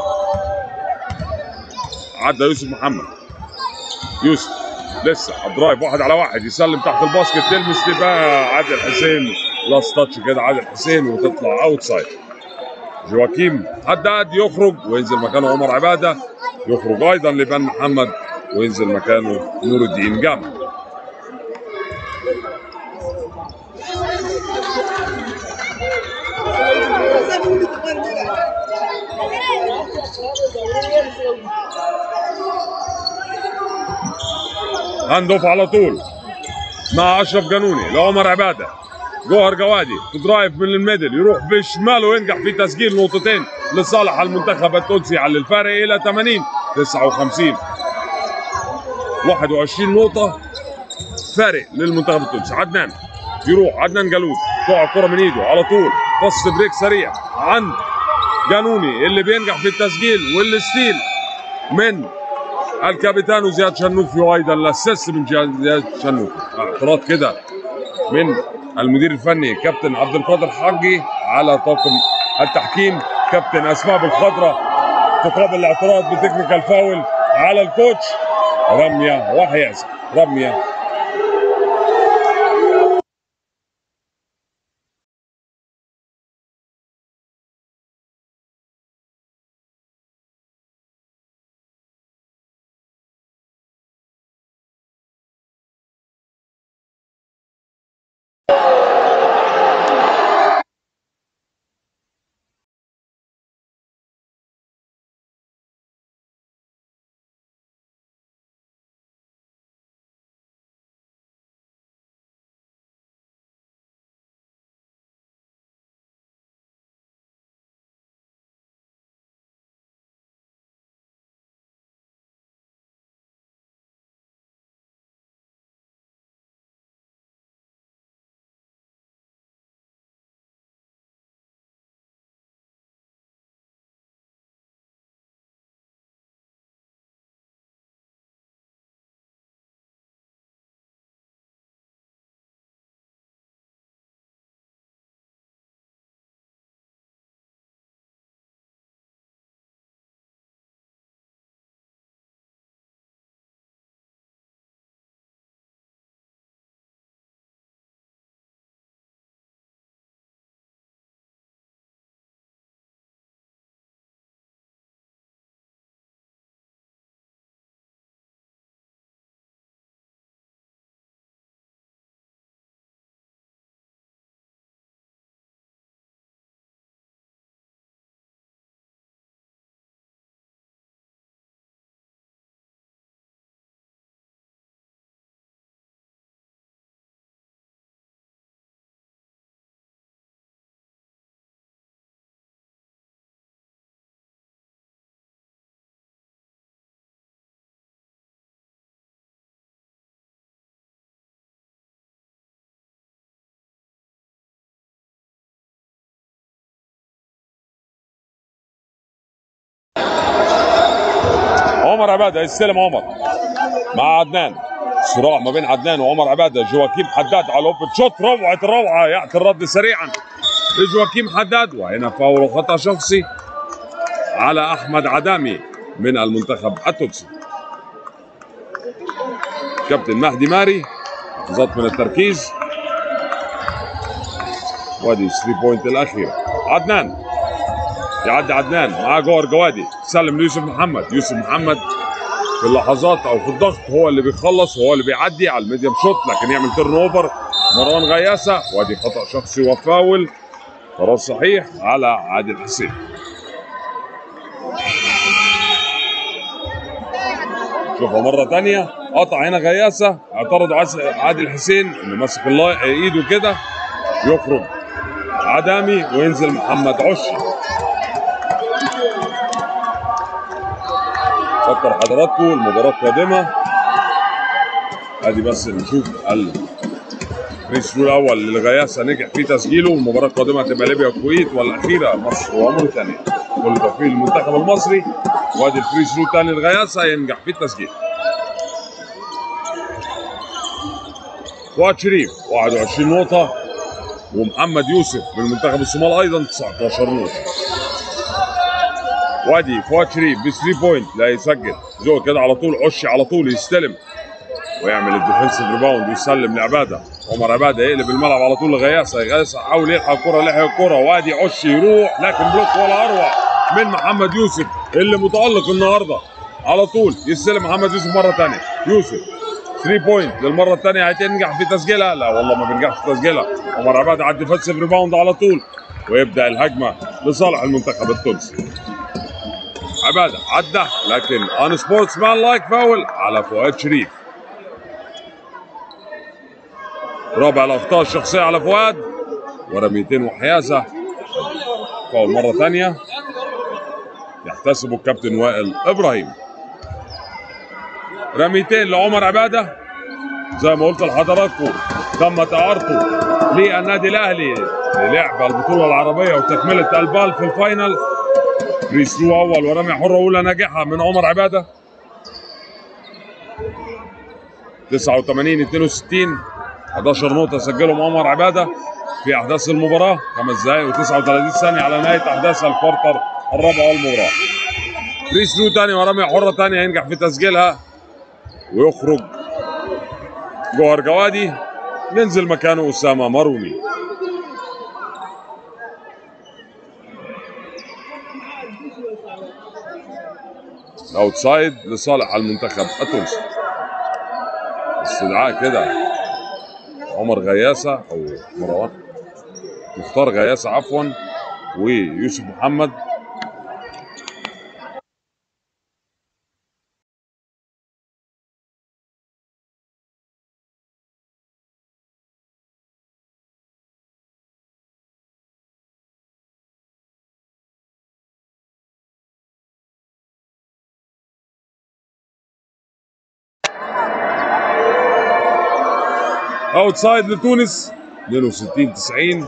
عدى يوسف محمد يوسف لسه الدرايف واحد على واحد يسلم تحت الباسكت تلمس بقى عادل حسين لاست تاتش كده عادل حسين وتطلع اوت سايد جواكيم حداد يخرج وينزل مكانه عمر عباده يخرج ايضا لبان محمد وينزل مكانه نور الدين جامع هاند اوف على طول مع اشرف جنوني لعمر عباده جوهر جوادي درايف من الميدل يروح بشماله وينجح في تسجيل نقطتين لصالح المنتخب التونسي على الفارق الى 80 59 21 نقطة فارق للمنتخب التونسي عدنان يروح عدنان جالوت تقع الكرة من ايده على طول فص بريك سريع عند جانوني اللي بينجح في التسجيل والستيل من الكابتن زياد شنوفي وايضا الاسيست من زياد شنوفي اعتراض كده من المدير الفني كابتن عبد القادر حجي على طاقم التحكيم كابتن اسباب الخضراء تقابل الاعتراض بتكنيكال فاول على الكوتش رميه وحيازه رميه عمر عباده يستلم عمر مع عدنان صراع ما بين عدنان وعمر عباده جواكيم حداد على الاوبن شوت روعه الروعه ياتي الرد سريعا لجواكيم حداد وهنا فاول خطا شخصي على احمد عدامي من المنتخب التونسي كابتن مهدي ماري لحظات من التركيز وادي 3 بوينت الاخيره عدنان يعدي عدنان معاه جوهر جوادي سلم ليوسف محمد يوسف محمد في اللحظات او في الضغط هو اللي بيخلص وهو اللي بيعدي على الميديم شوت لكن يعمل تيرن اوفر مروان غياسه وادي خطا شخصي وفاول قرار صحيح على عادل حسين شوفها مرة تانية قطع هنا غياسة اعترض عس- عادل حسين انه ماسك الله ايده كده يخرج عدامي وينزل محمد عشي فكر حضراتكم المباراة قادمة ادي بس نشوف الفريس الاول اللي غياسة نجح في تسجيله والمباراة القادمة هتبقى ليبيا والكويت والاخيرة مصر وموريتانيا كل توفيق للمنتخب المصري وادي الفري ثرو الثاني لغياسة ينجح في التسجيل فؤاد شريف 21 نقطة ومحمد يوسف من منتخب الصومال ايضا 19 نقطة وادي فؤاد شريف ب 3 بوينت لا يسجل زوج كده على طول عشي على طول يستلم ويعمل الديفنسيف ريباوند ويسلم لعباده عمر عباده يقلب الملعب على طول لغياسه غياسه حاول يلحق الكره لحق الكره وادي عشي يروح لكن بلوك ولا اروع من محمد يوسف اللي متالق النهارده على طول يستلم محمد يوسف مره ثانيه يوسف 3 بوينت للمره الثانيه هتنجح في تسجيلها لا والله ما بينجحش في تسجيلها عمر عباده على الديفنسيف ريباوند على طول ويبدا الهجمه لصالح المنتخب التونسي عباده عدى لكن ان سبورتس مان لايك فاول على فؤاد شريف رابع الاخطاء الشخصيه على فؤاد ورميتين وحيازه فاول مره ثانيه يحتسبه الكابتن وائل ابراهيم رميتين لعمر عباده زي ما قلت لحضراتكم تم تعارضه للنادي الاهلي للعب البطوله العربيه وتكمله البال في الفاينل فري ثرو اول ورميه حره اولى ناجحه من عمر عباده 89 62 11 نقطة سجلهم عمر عبادة في أحداث المباراة خمس دقايق و39 ثانية على نهاية أحداث الكوارتر الرابع والمباراة فري ثرو تاني ورمية حرة تانية ينجح في تسجيلها ويخرج جوهر جوادي ينزل مكانه أسامة ماروني اوتسايد لصالح المنتخب التونسي استدعاء كده عمر غياسة أو مروان مختار غياسة عفوا ويوسف محمد اوتسايد لتونس 62 90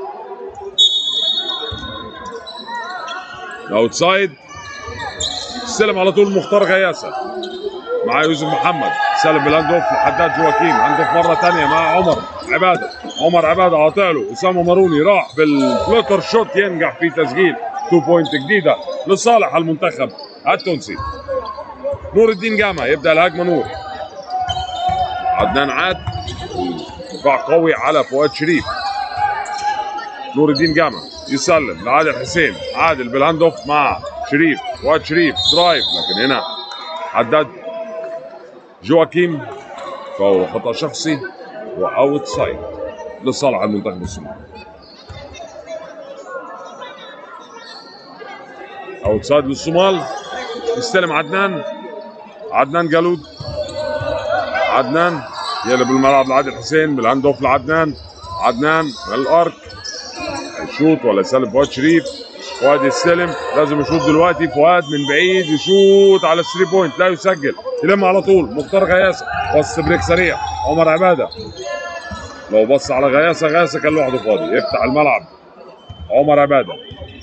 اوتسايد استلم على طول مختار غياسه مع يوسف محمد سالم بالهاند اوف لحداد جواكيم هاند اوف مره ثانيه مع عمر عباده عمر عباده قاطع له اسامه ماروني راح بالفلوتر شوت ينجح في تسجيل 2 بوينت جديده لصالح المنتخب التونسي نور الدين جامع يبدا الهجمه نور عدنان عاد دفاع قوي على فؤاد شريف نور الدين جامع يسلم لعادل حسين عادل بالهاند اوف مع شريف فؤاد شريف درايف لكن هنا حدد جواكيم فهو خطا شخصي واوت سايد لصالح المنتخب الصومالي اوت سايد للصومال يستلم عدنان عدنان جالود عدنان يقلب الملعب لعادل حسين بالهاند اوف لعدنان عدنان من الارك يشوط ولا يسلم فؤاد شريف فؤاد يستلم لازم يشوط دلوقتي فؤاد من بعيد يشوط على 3 بوينت لا يسجل يلم على طول مختار غياسه بص بريك سريع عمر عباده لو بص على غياسه غياسه كان لوحده فاضي يفتح الملعب عمر عباده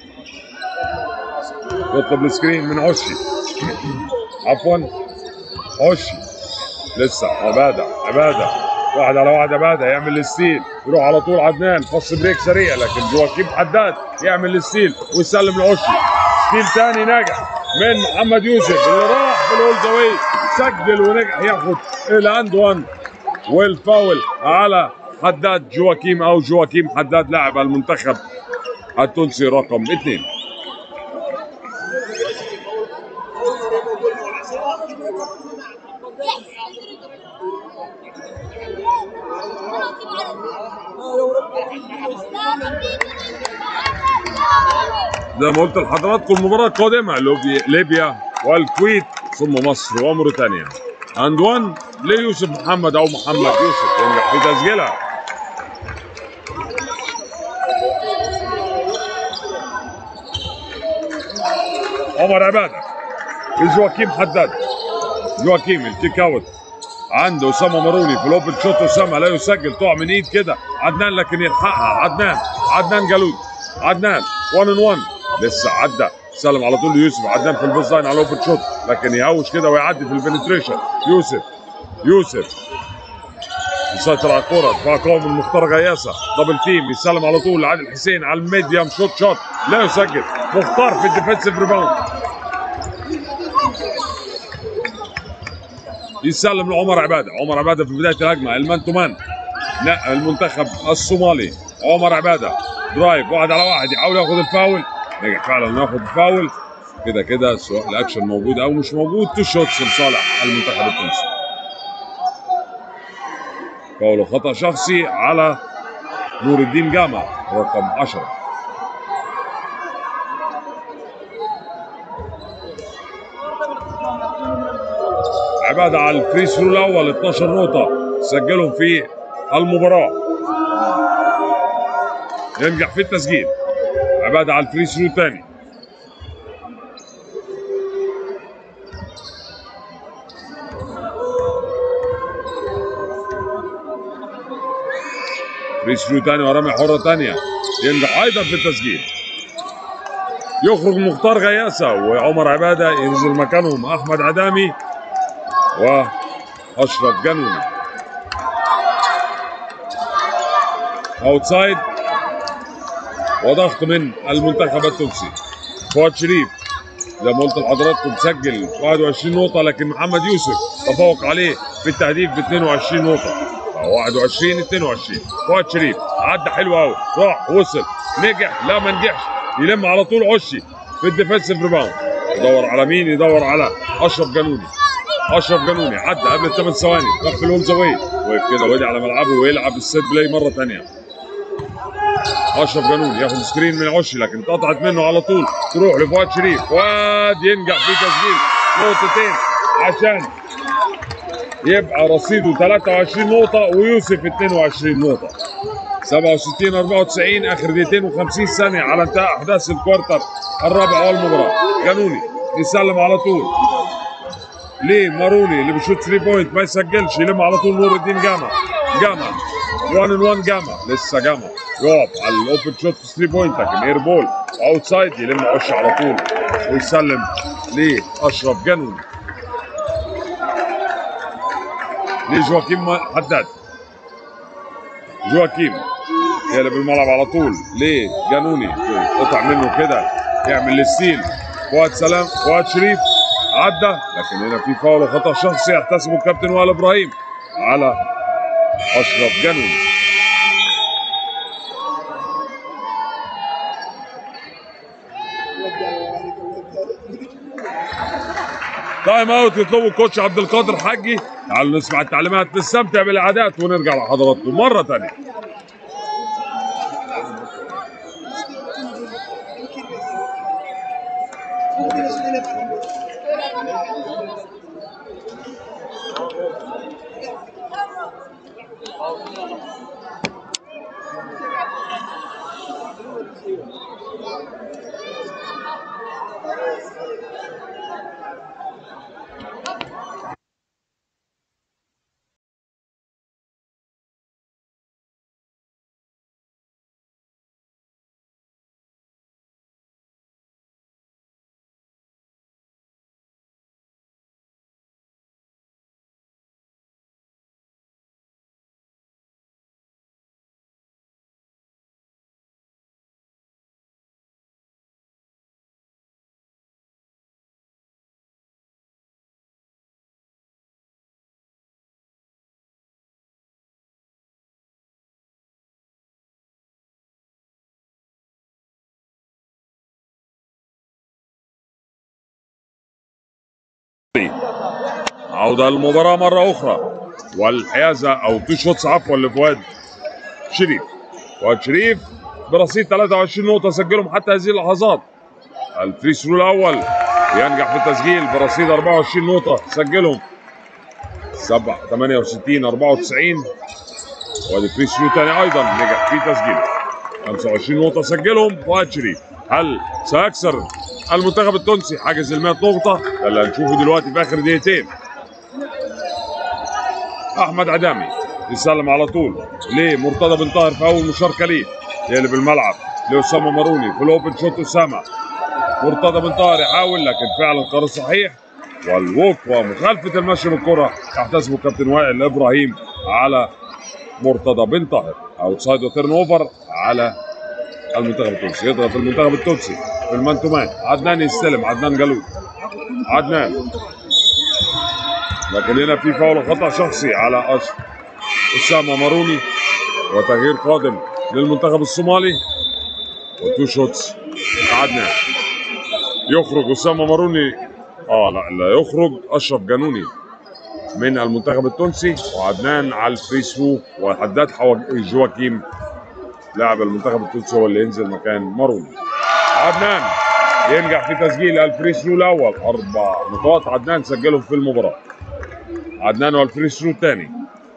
يطلب السكرين من عشي عفوا عشي لسه عباده عباده واحد على واحد عباده يعمل الستيل يروح على طول عدنان فص بريك سريع لكن جواكيم حداد يعمل الستيل ويسلم لعشي ستيل ثاني ناجح من محمد يوسف اللي راح في الهولد اواي سجل ونجح ياخد الاند 1 والفاول على حداد جواكيم او جواكيم حداد لاعب المنتخب التونسي رقم اثنين زي ما قلت لحضراتكم المباراة القادمة لوبي- ليبيا والكويت ثم مصر وموريتانيا اند 1 ليوسف محمد او محمد يوسف ينجح في تسجيلها عمر عباده جواكيم حداد جواكيم الكيك اوت عنده اسامه ماروني في الاوبن شوت اسامه لا يسجل تقع من ايد كده عدنان لكن يلحقها عدنان عدنان جالوت عدنان 1 ان 1 لسه عدى سلم على طول ليوسف عدنان في البوز لاين على الاوبن شوت لكن يهوش كده ويعدي في البنتريشن يوسف يوسف يسيطر على الكرة دفاع قوي من مختار غياسة دبل تيم يسلم على طول لعادل حسين على الميديم شوت شوت لا يسجل مختار في الديفنسيف ريباوند يسلم لعمر عباده عمر عباده في بدايه الهجمه المان تو مان لا المنتخب الصومالي عمر عباده درايف واحد على واحد يحاول ياخد الفاول نجح فعلا ياخد الفاول كده كده سواء الاكشن موجود او مش موجود تو شوتس لصالح المنتخب التونسي فاول خطا شخصي على نور الدين جامع رقم 10 عبادة على الفري ثرو الأول 12 نقطة سجلهم في المباراة ينجح في التسجيل عبادة على الفري ثرو الثاني فري ثرو ثاني ورمي حرة ثانية ينجح أيضا في التسجيل يخرج مختار غياسة وعمر عبادة ينزل مكانهم أحمد عدامي اشرف جنوني اوتسايد وضغط من المنتخب التونسي فؤاد شريف زي ما قلت لحضراتكم سجل 21 نقطة لكن محمد يوسف تفوق عليه في التهديف ب 22 نقطة 21 22 فؤاد شريف عدى حلو قوي راح وصل نجح لا ما نجحش يلم على طول عشي في الديفنسيف ريباوند يدور على مين يدور على اشرف جنوني اشرف جنوني عدى قبل الثمان ثواني راح في الهولز اواي وقف كده ودي على ملعبه ويلعب السيت بلاي مره ثانيه اشرف جنون ياخد سكرين من عشي لكن اتقطعت منه على طول تروح لفؤاد شريف فؤاد ينجح في تسجيل نقطتين عشان يبقى رصيده 23 نقطة ويوسف 22 نقطة 67 94 اخر دقيقتين و50 ثانية على انتهاء احداث الكوارتر الرابع والمباراة جنوني يسلم على طول ليه ماروني اللي بيشوط 3 بوينت ما يسجلش يلم على طول نور الدين جامع جامع 1 ان 1 جامع لسه جامع يقف على الاوبن شوت في 3 بوينت لكن اير بول اوت سايد يلم عش على طول ويسلم لاشرف جنوني لجواكيم حداد جواكيم يقلب الملعب على طول ليه جنوني قطع منه كده يعمل الستيل فؤاد سلام فؤاد شريف عدى لكن هنا في فاول وخطا شخصي يحتسبه الكابتن وائل ابراهيم على اشرف جنوني تايم اوت يطلبه الكوتش عبد القادر حجي تعالوا نسمع التعليمات نستمتع بالعادات ونرجع لحضراتكم مره ثانيه عودة للمباراة مرة أخرى والحيازة أو تو شوتس عفوا لفؤاد شريف فؤاد شريف برصيد 23 نقطة سجلهم حتى هذه اللحظات الفري ثرو الأول ينجح في التسجيل برصيد 24 نقطة سجلهم 7 68 94 وادي فري ثرو ثاني أيضا نجح في تسجيله 25 نقطة سجلهم فؤاد شريف هل سيكسر المنتخب التونسي حاجز ال 100 نقطة ده اللي هنشوفه دلوقتي في آخر دقيقتين احمد عدامي يسلم على طول لمرتضى بن طاهر في اول مشاركه ليه يقلب الملعب لاسامه ماروني في الاوبن شوت اسامه مرتضى بن طاهر يحاول لكن فعلا قرار صحيح والووك ومخالفه المشي بالكره تحتسبه كابتن وائل ابراهيم على مرتضى بن طاهر اوتسايد وتيرن اوفر على المنتخب التونسي يضغط المنتخب التونسي في المان تو مان عدنان يستلم عدنان جالوت عدنان لكن هنا في فاول وخطا شخصي على أش... اسامه ماروني وتغيير قادم للمنتخب الصومالي وتو شوتس عدنان يخرج اسامه ماروني اه لا لا يخرج اشرف جنوني من المنتخب التونسي وعدنان على الفري ثرو وحداد حو... جواكيم لاعب المنتخب التونسي هو اللي ينزل مكان ماروني عدنان ينجح في تسجيل الفري ثرو الاول اربع نقاط عدنان سجلهم في المباراه عدنان والفري ثرو الثاني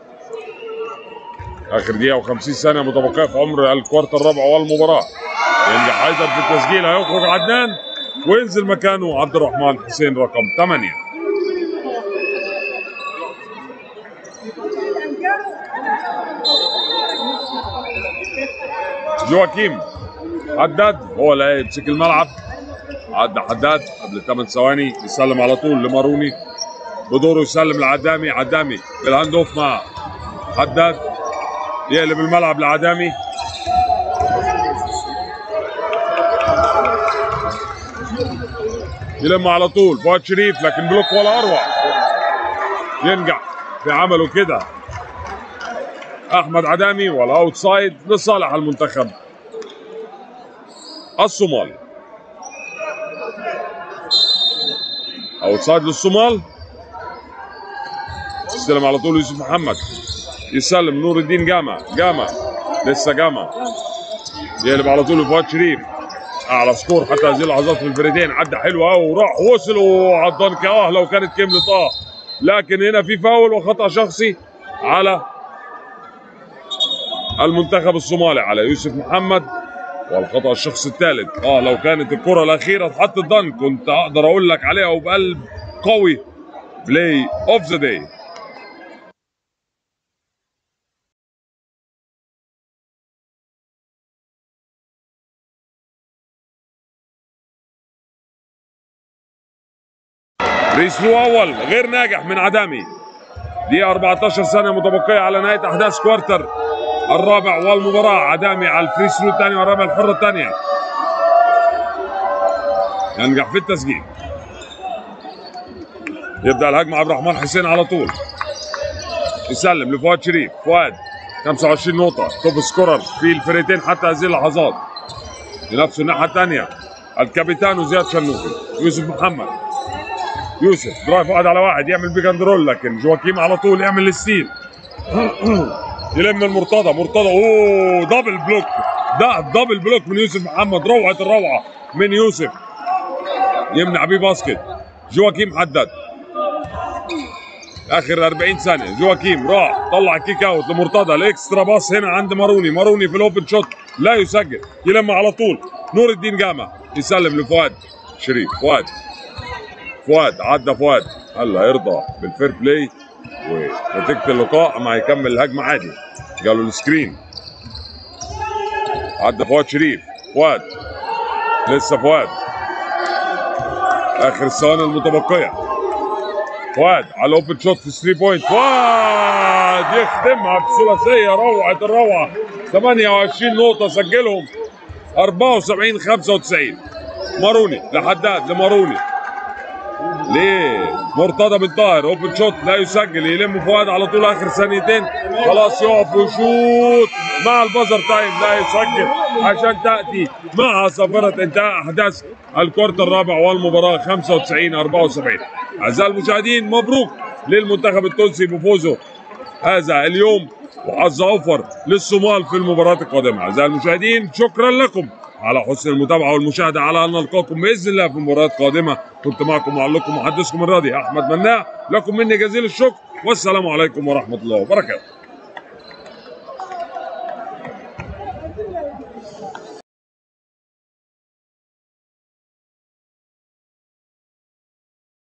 اخر دقيقه و50 ثانيه متبقيه في عمر الكوارتر الرابع والمباراه ينجح ايضا في التسجيل هيخرج عدنان وينزل مكانه عبد الرحمن حسين رقم 8 جواكيم حداد هو اللي هيمسك الملعب عدى حداد قبل 8 ثواني يسلم على طول لماروني بدوره يسلم لعدامي عدامي الهاند اوف مع حداد يقلب الملعب لعدامي يلم على طول فؤاد شريف لكن بلوك ولا اروع ينجح في عمله كده احمد عدامي والاوت سايد لصالح المنتخب الصومال اوت سايد للصومال يستلم على طول يوسف محمد يسلم نور الدين جامع جامع لسه جامع يقلب على طول فؤاد شريف اعلى سكور حتى هذه اللحظات في الفريقين عدى حلو قوي وراح وصل على الضنك اه لو كانت كملت اه لكن هنا في فاول وخطا شخصي على المنتخب الصومالي على يوسف محمد والخطا الشخصي الثالث اه لو كانت الكره الاخيره اتحطت ضن كنت اقدر اقول لك عليها وبقلب قوي بلاي اوف ذا داي ريسلو اول غير ناجح من عدامي دي 14 ثانيه متبقيه على نهايه احداث كوارتر الرابع والمباراه عدامي على الفري ثرو الثاني والرابع الحره الثانيه ينجح في التسجيل يبدا الهجمه عبد الرحمن حسين على طول يسلم لفؤاد شريف فؤاد 25 نقطة توب سكورر في الفريقين حتى هذه اللحظات ينافسوا الناحية الثانية الكابيتانو زياد شنوفي يوسف محمد يوسف درايف واحد على واحد يعمل بيج اند رول لكن جواكيم على طول يعمل الستيل يلم المرتضى مرتضى اوه دبل بلوك ده دبل بلوك من يوسف محمد روعه الروعه من يوسف يمنع بيه باسكت جواكيم حدد اخر 40 ثانيه جواكيم راح طلع كيك اوت لمرتضى الاكسترا باص هنا عند ماروني ماروني في الاوبن شوت لا يسجل يلم على طول نور الدين جامع يسلم لفؤاد شريف فؤاد فؤاد عدى فؤاد هلا يرضى بالفير بلاي ونتيجه اللقاء ما هيكمل الهجمه عادي قالوا السكرين عدى فؤاد شريف فؤاد لسه فؤاد اخر الثواني المتبقيه فؤاد على الاوبن شوت في 3 بوينت فؤاد يختمها بثلاثيه روعه الروعه 28 نقطه سجلهم 74 95 ماروني لحداد لماروني ليه مرتضى بن طاهر اوبن شوت لا يسجل يلم فؤاد على طول اخر ثانيتين خلاص يقف ويشوط مع البزر تايم لا يسجل عشان تاتي مع صفره انتهاء احداث الكورت الرابع والمباراه 95 74 اعزائي المشاهدين مبروك للمنتخب التونسي بفوزه هذا اليوم وحظ اوفر للصومال في المباراه القادمه اعزائي المشاهدين شكرا لكم على حسن المتابعه والمشاهده على ان نلقاكم باذن الله في مباريات قادمه كنت معكم معلقكم محدثكم الراضي احمد مناع لكم مني جزيل الشكر والسلام عليكم ورحمه الله وبركاته